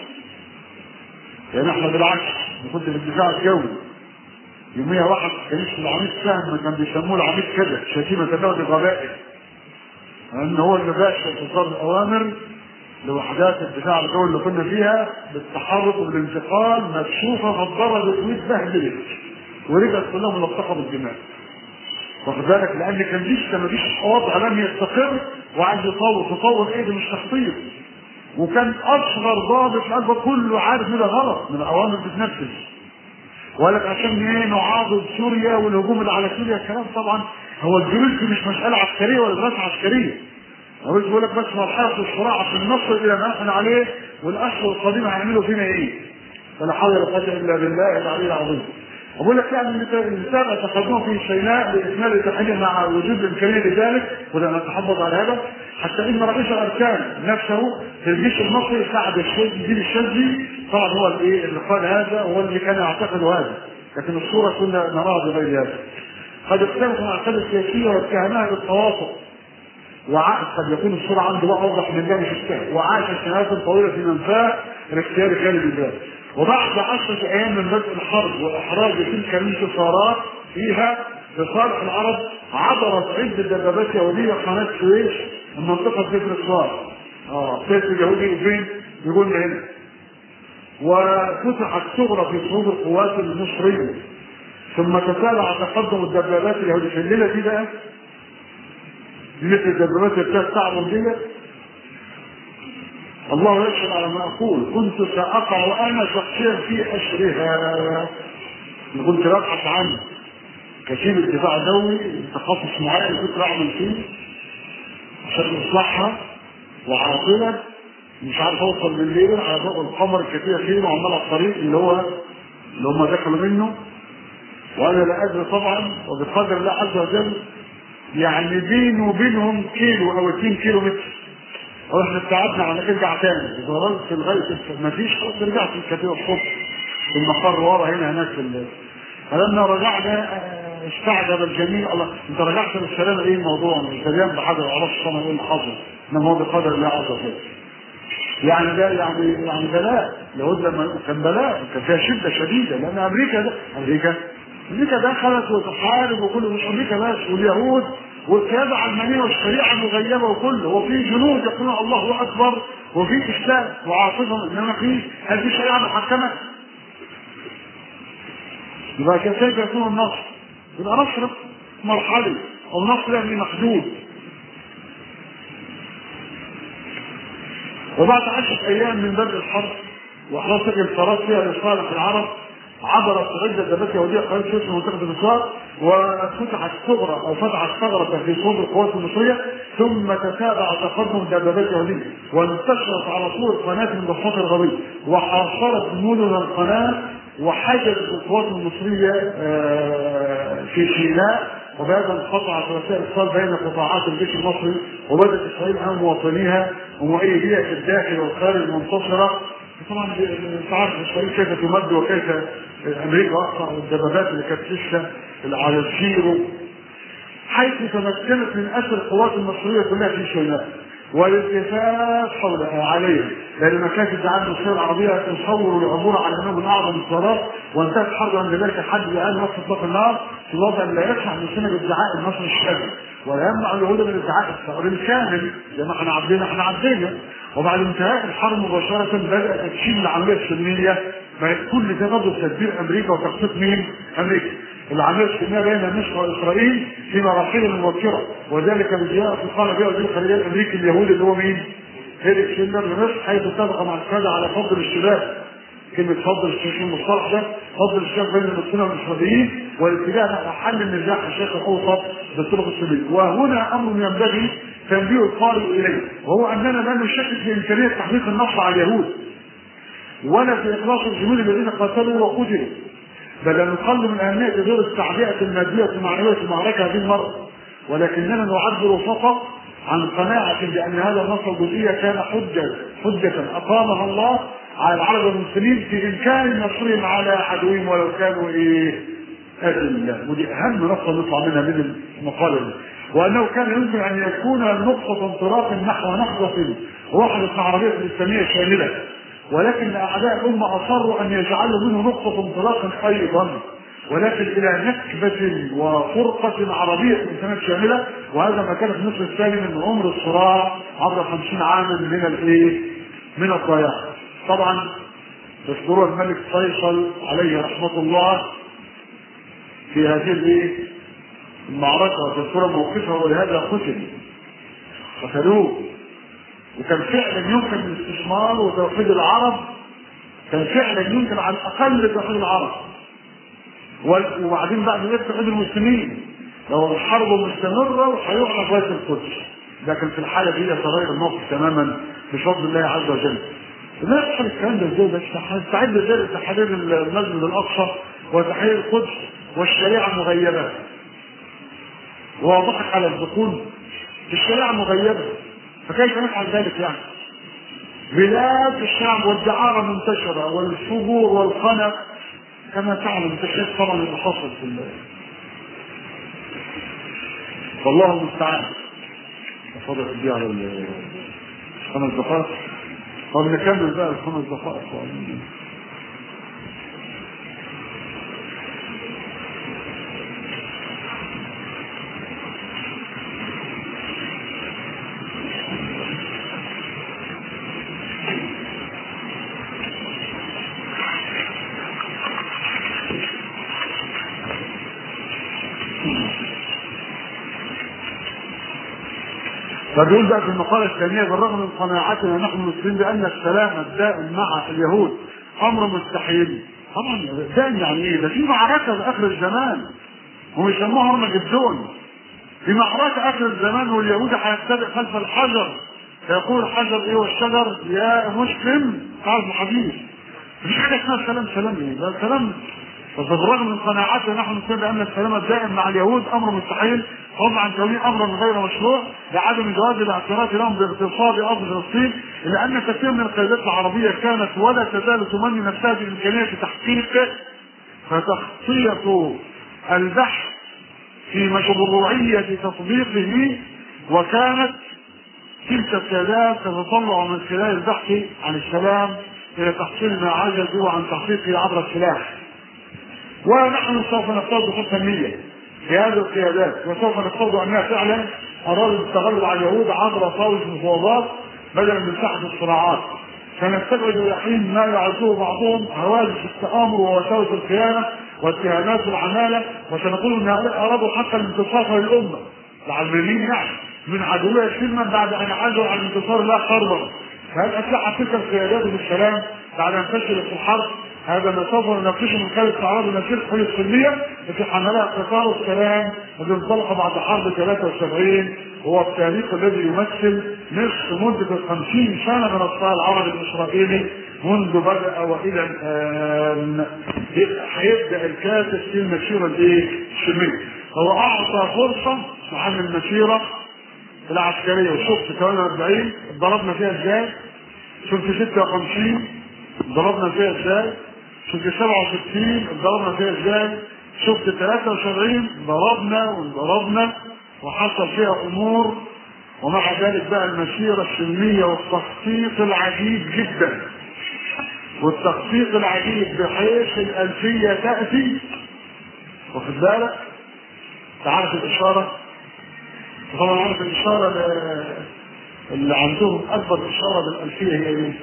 يعني احنا بالعكس كنت في الدفاع الجوي يوميها واحد كان اسمه العميد سهم كان بيسموه العميد كده شتيمه تبادل الغبائل لان هو اللي باشا اصدار الاوامر لوحدات الدفاع الجوي اللي كنا فيها بالتحرك وبالانتقال مكشوفه فاتضربت واتبهدلت ورجعت كلها ملطخه بالدماء واخد بالك لان كان لسه ما فيش وضع لم يستقر وعايز يطور تطور ايه ده مش تخطيط وكان اصغر ضابط في قلبه كله عارف ان ده غلط من الاوامر بتنفذ ولك عشان ايه نعاضد سوريا والهجوم اللي على سوريا الكلام طبعا هو الجيوش دي مش مساله عسكريه ولا دراسه عسكريه هو بيقول لك بس مرحله الصراع في النصر الى ما احنا عليه والاشهر القديمه هيعملوا فينا ايه؟ فلا حول ولا قوه الا بالله العلي العظيم. بقول لك يعني الانسان تقدمه في سيناء لاكمال التحدي مع وجود الامكانيه لذلك وده نتحفظ على هذا حتى ان رئيس الاركان نفسه في الجيش المصري سعد الدين الشاذلي طبعا هو الايه اللي قال هذا وهو اللي كان يعتقد هذا لكن الصوره كنا نراها بغير هذا قد اختلف العقيده السياسيه واتهمها بالتواطؤ وعاش قد يكون الصورة عنده بقى أوضح من ده مش السهل وعاش سنوات طويلة في منفاه الاختيار خالد الباب وبعد عشرة أيام من بدء الحرب وإحراج تلك الانتصارات فيها لصالح العرب عبرت عدة دبابات يهودية قناة السويس من منطقة كفر الصوار اه سيف اليهودي فين؟ يقول لي هنا وفتحت ثغرة في صفوف القوات المصرية ثم تتابع تقدم الدبابات اليهودية في الليلة دي بقى مثل الدبابات اللي كانت تعبر دي الله يشهد على ما اقول كنت ساقع انا شخصيا في اسرها كنت ببحث عن كتيب الدفاع الدولي تخصص معين كنت بعمل فيه عشان اصلحها وعاطله مش عارف اوصل بالليل على ضوء القمر الكتير فيه وعمال على الطريق اللي هو اللي هم دخلوا منه وانا لا ادري طبعا وبقدر الله عز وجل يعني بيني وبينهم كيلو او 2 كيلو متر واحنا ابتعدنا عن نرجع تاني ضربت في لغايه ما فيش خلاص رجعت الكتيبه الصبح في المقر ورا هنا هناك في الليل. فلما رجعنا استعجب الجميع الله انت رجعت بالسلامه ايه الموضوع مش دريان بحاجه ما اعرفش طبعا ايه اللي حصل انما هو بقدر الله عز وجل. يعني ده يعني يعني بلاء اليهود لما كان بلاء كان فيها شده شديده لان امريكا ده امريكا امريكا دخلت وتحارب وكل مش امريكا بس واليهود والقياده علمانيه والشريعه مغيبه وكله وفي جنود يقولون الله اكبر وفي اسلام وعاصفه انما في هل في شريعه محكمه؟ يبقى كيف يكون النصر؟ يبقى نصر مرحلي او نصر يعني محدود وبعد عشرة أيام من بدء الحرب وإحراز الانتصارات فيها لصالح العرب عبرت عدة دبابات يهودية قريب شوية من منطقة الأسوار وفتحت ثغرة أو فتحت ثغرة في صدر القوات المصرية ثم تتابع تقدم دبابات يهودية وانتشرت على طول قناة من ضفات الغربية وحاصرت مدن القناة وحجزت القوات المصرية في سيناء وبهذا انقطعت وسائل الاتصال بين قطاعات الجيش المصري وبدات اسرائيل امام مواطنيها ومؤيديها في الداخل والخارج منتصره طبعا انت عارف اسرائيل كيف تمد وكيف امريكا اقطع الدبابات اللي كانت لسه على الزيرو حيث تمكنت من اسر القوات المصريه كلها في سيناء والالتفات حولها عليها لان مكاتب الدعايه المصريه العربيه تصور العبور على انه من اعظم الثورات وانتهت الحرب عند ذلك الحد الان وقت اطلاق النار في وضع لا يسمح مسلمه بادعاء النصر الشامل ولا يمنع اليهود من ادعاء الثأر الكامل زي ما احنا عدينا احنا عدينا وبعد انتهاء الحرب مباشرة بدأت تشيل العملية السلمية كل ده برضه تدبير أمريكا وتخطيط مين؟ أمريكا. العملية السلمية بين مصر وإسرائيل في مراحل مبكرة وذلك بزيارة قال بها وزير الخارجية الأمريكي اليهودي اللي هو مين؟ هيريك سيلر لمصر حيث اتفق مع القادة على فضل الشباب كلمة فضل الشيخ المصطلح ده فضل الشيخ بين المسلمين والإسرائيليين والاتجاه نحو حل النزاع الشيخ الأوسط بالطرق السلمية وهنا أمر ينبغي تنبيه القارئ إليه وهو أننا لا نشكك في إمكانية تحقيق النصر على اليهود ولا في إخلاص الجنود الذين قتلوا وقتلوا بل نقل من أهمية دور التعبئة المادية والمعنوية في المعركة هذه المرة ولكننا نعبر فقط عن قناعة بأن هذا النصر الجزئية كان حجة حجة أقامها الله على العرب والمسلمين في إمكان نصرهم على عدوهم ولو كانوا إيه أذلة ودي أهم نقطة نطلع منها من المقالة دي وأنه كان يمكن أن يكون نقطة انطلاق نحو نهضة وحدة عربية إسلامية شاملة ولكن أعداء الأمة أصروا أن يجعلوا منه نقطة انطلاق أيضا ولكن إلى نكبة وفرقة عربية إنسانية شاملة وهذا ما كان في النصف الثاني من عمر الصراع عبر خمسين عاما من الإيه؟ من الضياع. طبعا تذكروا الملك فيصل عليه رحمة الله في هذه الايه؟ المعركة وتذكروا موقفه ولهذا قتل قتلوه وكان فعلا يمكن الاستثمار وتوحيد العرب كان فعلا يمكن على الاقل توحيد العرب وبعدين بعد ذلك توحيد المسلمين لو الحرب مستمرة وهيعرف غاية القدس لكن في الحالة دي يتغير الموقف تماما بفضل الله عز وجل لا يحصل الكلام ده ازاي بس تستعد ازاي لتحرير المسجد الاقصى وتحرير القدس والشريعه مغيبه واضحك على الدخول الشريعه مغيبه فكيف نفعل ذلك يعني؟ بلاد الشعب والدعارة منتشرة والفجور والخنق كما تعلم تشاف طبعا اللي حصل في الله والله المستعان اتفضل ادي على الخمس دقائق طب نكمل بقى الخمس دقائق فبيقول بقى في المقالة الثانية بالرغم من قناعتنا نحن المسلمين بأن السلام الدائم مع اليهود أمر مستحيل طبعا دائم يعني إيه؟ ده في معركة في آخر الزمان هم يسموها هرمجدون في معركة آخر الزمان واليهود هيتبع خلف الحجر فيقول الحجر إيه والشجر يا مسلم تعرف الحديث مفيش حاجة اسمها سلام سلام إيه؟ ده سلام فبالرغم من قناعتنا نحن نقول بان السلام الدائم مع اليهود امر مستحيل فضلا عن كونه امرا غير مشروع لعدم جواز الاعتراف لهم باغتصاب ارض فلسطين الا ان كثير من القيادات العربيه كانت ولا تزال تمني نفسها بامكانيه تحقيق فتغطيه البحث في مشروعيه تطبيقه وكانت تلك القيادات تتطلع من خلال البحث عن السلام الى تحصيل ما عجزوا عن تحقيقه عبر السلاح ونحن سوف نفترض خطه فنيه في هذه القيادات وسوف نفترض انها فعلا ارادت التغلب على اليهود عبر طاوله المفاوضات بدلا من ساحه الصراعات سنستبعد اليقين ما يعده بعضهم هواجس التآمر ووساوس الخيانة واتهامات العمالة وسنقول ان هؤلاء ارادوا حتى الانتصار للامة العلمانيين يعني من عدوها سلما بعد ان عادوا عن الانتصار لا حربا فهل اسلحت تلك القيادات بالسلام بعد ان فشلت في الحرب هذا ما سوف نناقشه من خلال استعراض المسيره الفلسطينيه التي حملها قطار السلام الذي انطلق بعد حرب 73 هو التاريخ الذي يمثل نصف مدة 50 سنة من الصراع العربي الإسرائيلي منذ بدأ وإلى الآن هيبدأ الكاتب في المسيرة الإيه؟ السلمية هو أعطى فرصة عن المسيرة العسكرية وشفت 48 ضربنا فيها إزاي؟ شفت 56 ضربنا فيها إزاي؟ شفت 67 ضربنا فيها إزاي؟ شفت 73 ضربنا وانضربنا وحصل فيها امور ومع ذلك بقى المسيرة السلمية والتخطيط العجيب جدا والتخطيط العجيب بحيث الألفية تأتي واخد بالك تعرف الإشارة طبعا عارف الإشارة اللي عندهم أكبر إشارة بالألفية هي إيه؟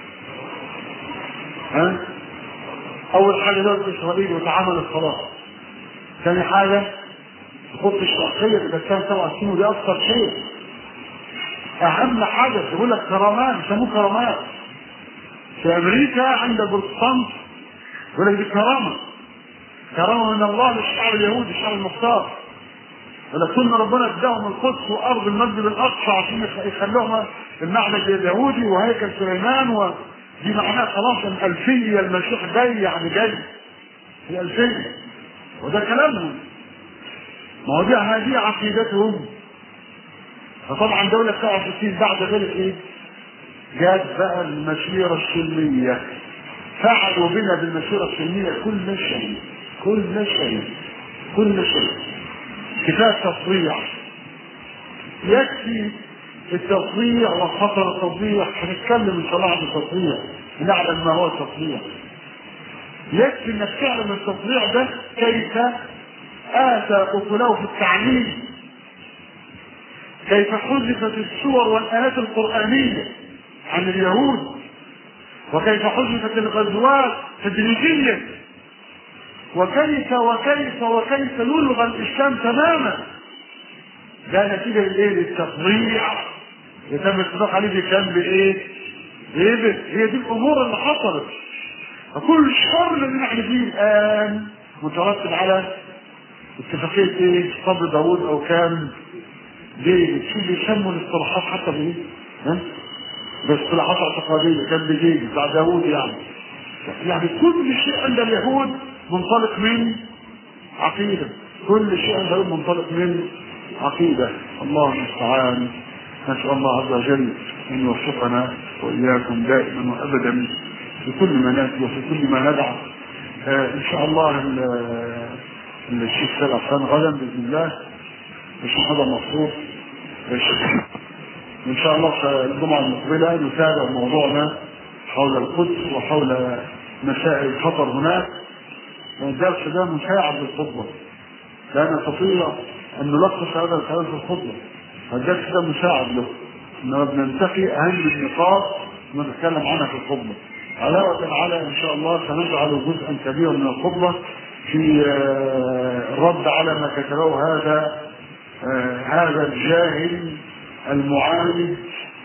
ها؟ أول حاجة دولة إسرائيل وتعامل الصلاة ثاني حاجة خط الشرقية اللي كان 27 ودي أكثر شيء أهم حاجة يقول لك كرامات يسموه كرامات في أمريكا عند البروتستانت يقول لك دي كرامة كرامة من الله للشعب اليهودي الشعب المختار ولكن ربنا اداهم القدس وارض المسجد الاقصى عشان يخلوها المعبد اليهودي وهيكل سليمان ودي معناها خلاص الالفيه المسيح جاي يعني جاي الالفيه وده كلامهم مواضيع هذه عقيدتهم فطبعا دولة 67 بعد ذلك ايه؟ جات بقى المسيرة السلمية فعلوا بنا بالمسيرة السلمية كل شيء كل شيء كل شيء كفاية تصريح يكفي التصريح وخطر التصريح هنتكلم ان شاء الله عن التصريح نعلم ما هو التصريح يكفي انك تعلم التصريح ده كيف آتى قتله في التعليم كيف حذفت السور والآيات القرآنية عن اليهود وكيف حذفت الغزوات تدريجيا وكيف وكيف وكيف يلغى الإسلام تماما ده نتيجة لإيه؟ للتفضيع يتم الاتفاق عليه في كان بإيه؟ بإيه؟ هي دي الأمور اللي حصلت فكل الشر اللي نحن فيه الآن مترتب على اتفاقية ايه؟ صبر داوود او كان دي شو بيسموا الاصطلاحات حتى بايه؟ ها؟ باصطلاحات اعتقادية كان بجيل بتاع داوود يعني يعني كل شيء عند اليهود منطلق من عقيدة كل شيء عند اليهود منطلق من عقيدة الله المستعان نسأل الله عز وجل أن يوفقنا وإياكم دائما وأبدا في كل ما نأتي وفي كل ما ندعى آه إن شاء الله الشيخ سبع كان غدا باذن الله مش هذا مفروض ان شاء الله الجمعه المقبله نتابع موضوعنا حول القدس وحول مسائل الخطر هناك الدرس ده مساعد للخطبه لا نستطيع ان نلخص هذا الكلام في الخطبه الدرس ده مساعد له انما بننتقي اهم النقاط ونتكلم عنها في الخطبه علاوه على ان شاء الله سنجعل جزءا كبيرا من الخطبه في الرد على ما كتبه هذا هذا الجاهل المعاند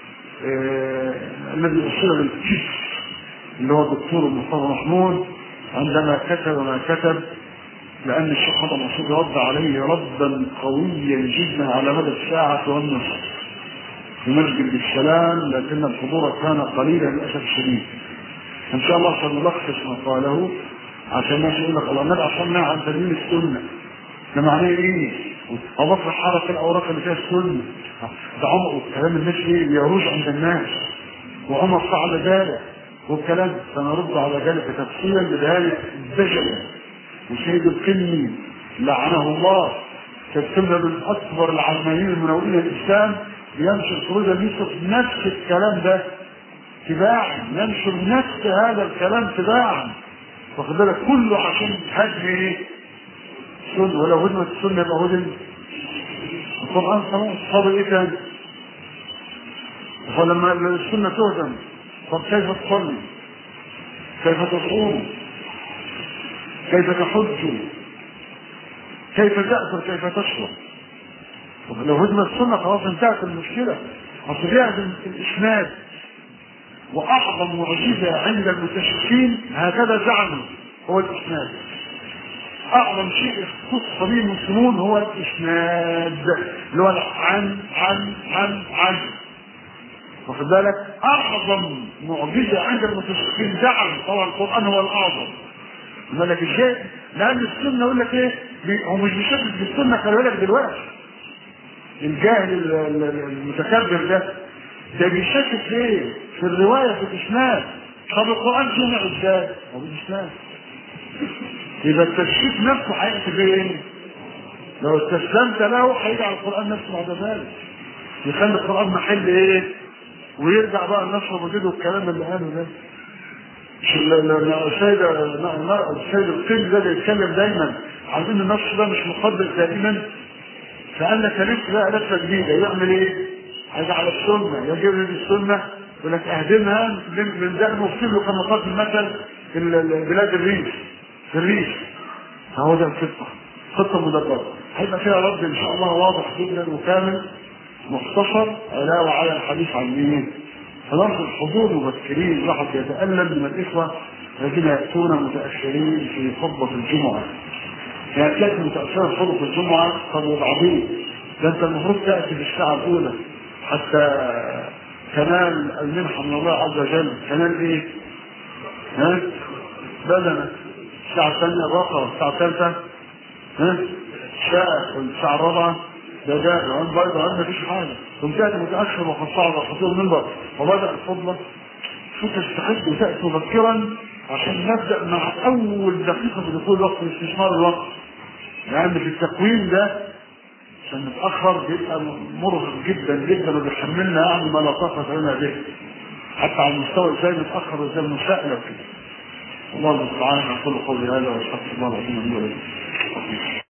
الذي اصيب بالكفر اللي هو الدكتور مصطفى محمود عندما كتب ما كتب لان الشيخ محمد مسعود رد عليه ردا قويا جدا على مدى الساعه والنصف في مسجد السلام لكن الحضور كان قليلا للاسف الشديد ان شاء الله سنلخص ما قاله عشان الناس يقول لك الله النبي عشان عن تدين السنه ده معناه ايه؟ الله في حركه الاوراق اللي فيها السنه ده عمر كلام الناس ايه؟ بيروج عند الناس وعمر فعل ذلك والكلام سنرد على ذلك تفصيلا بذلك الدجل وسيد القني لعنه الله كالسنه من اكبر العلمانيين المنوئين الاسلام ينشر خروج يوسف نفس الكلام ده تباعا ينشر نفس هذا الكلام تباعا واخد بالك كله عشان هدم ايه؟ السنة ولو هدمت السنة يبقى هدم القرآن خلاص فاضل ايه تاني؟ فلما السنة تهدم طب كيف تصلي؟ كيف تصوم؟ كيف تحج؟ كيف تأكل؟ كيف تشرب؟ طب لو هدمت السنة خلاص انتهت المشكلة أصل لازم الإسناد وأعظم معجزة عند المستشرقين هكذا زعموا هو الإسناد أعظم شيء اختص به المسلمون هو الإسناد اللي هو عن عن عن عن واخد بالك أعظم معجزة عند المستشرقين زعم طبعا القرآن هو الأعظم بالك ازاي؟ لأن السنة يقول لك إيه؟ بي- هو مش بيشدد بالسنة خلي بالك دلوقتي الجاهل ال- ال- المتكبر ده ده بيشكك في ايه؟ في الروايه في الاسناد طب القران جمع ازاي؟ هو بالاسناد يبقى التشكيك نفسه هيأتي بيه ايه؟ لو استسلمت له هيجعل القران نفسه بعد ذلك يخلي القران محل ايه؟ ويرجع بقى النصر وجوده والكلام اللي قاله ده مش ال- ال- ال- السيد السيد القيم ده بيتكلم دايما عايزين النصر ده مش مقدس دائما فقال لك لف بقى لفه جديده يعمل ايه؟ هيجعل السنه يجيب لي السنه يقول لك اهدمها من من دقن واكتب له كما قال في المثل في ال- ال- بلاد الريف في الريف فهو ده الخطه خطه مدبره هيبقى فيها رد ان شاء الله واضح جدا وكامل مختصر علاوه على الحديث عن مين؟ فنرجو الحضور مبكرين الواحد يتالم من الاخوه الذين ياتون متاخرين في خطبه الجمعه يعني تلاقي متأثرة خلق الجمعة طب وبعدين ده انت المفروض تأتي في الساعة الأولى حتى تنال المنحة من الله عز وجل تنال ايه؟ ها؟ بدنك الساعة الثانية الرابعة الساعة الثالثة ها؟ الساعة الساعة الرابعة ده ده ده برضه عندنا مفيش حاجة ثم تأتي متأخر وقد صعد خطيب المنبر وبدأ الخطبة شو تستحق وتأتي مبكرا عشان نبدأ مع أول دقيقة في دخول وقت استثمار الوقت لأن في التقويم ده عشان نتأخر بيبقى مرهق جدا جدا وبيحملنا يعني ما لا طاقة لنا به حتى على المستوى ازاي نتأخر وازاي نسأل وكده الله المستعان أقول قولي هذا واستغفر الله العظيم لي ولكم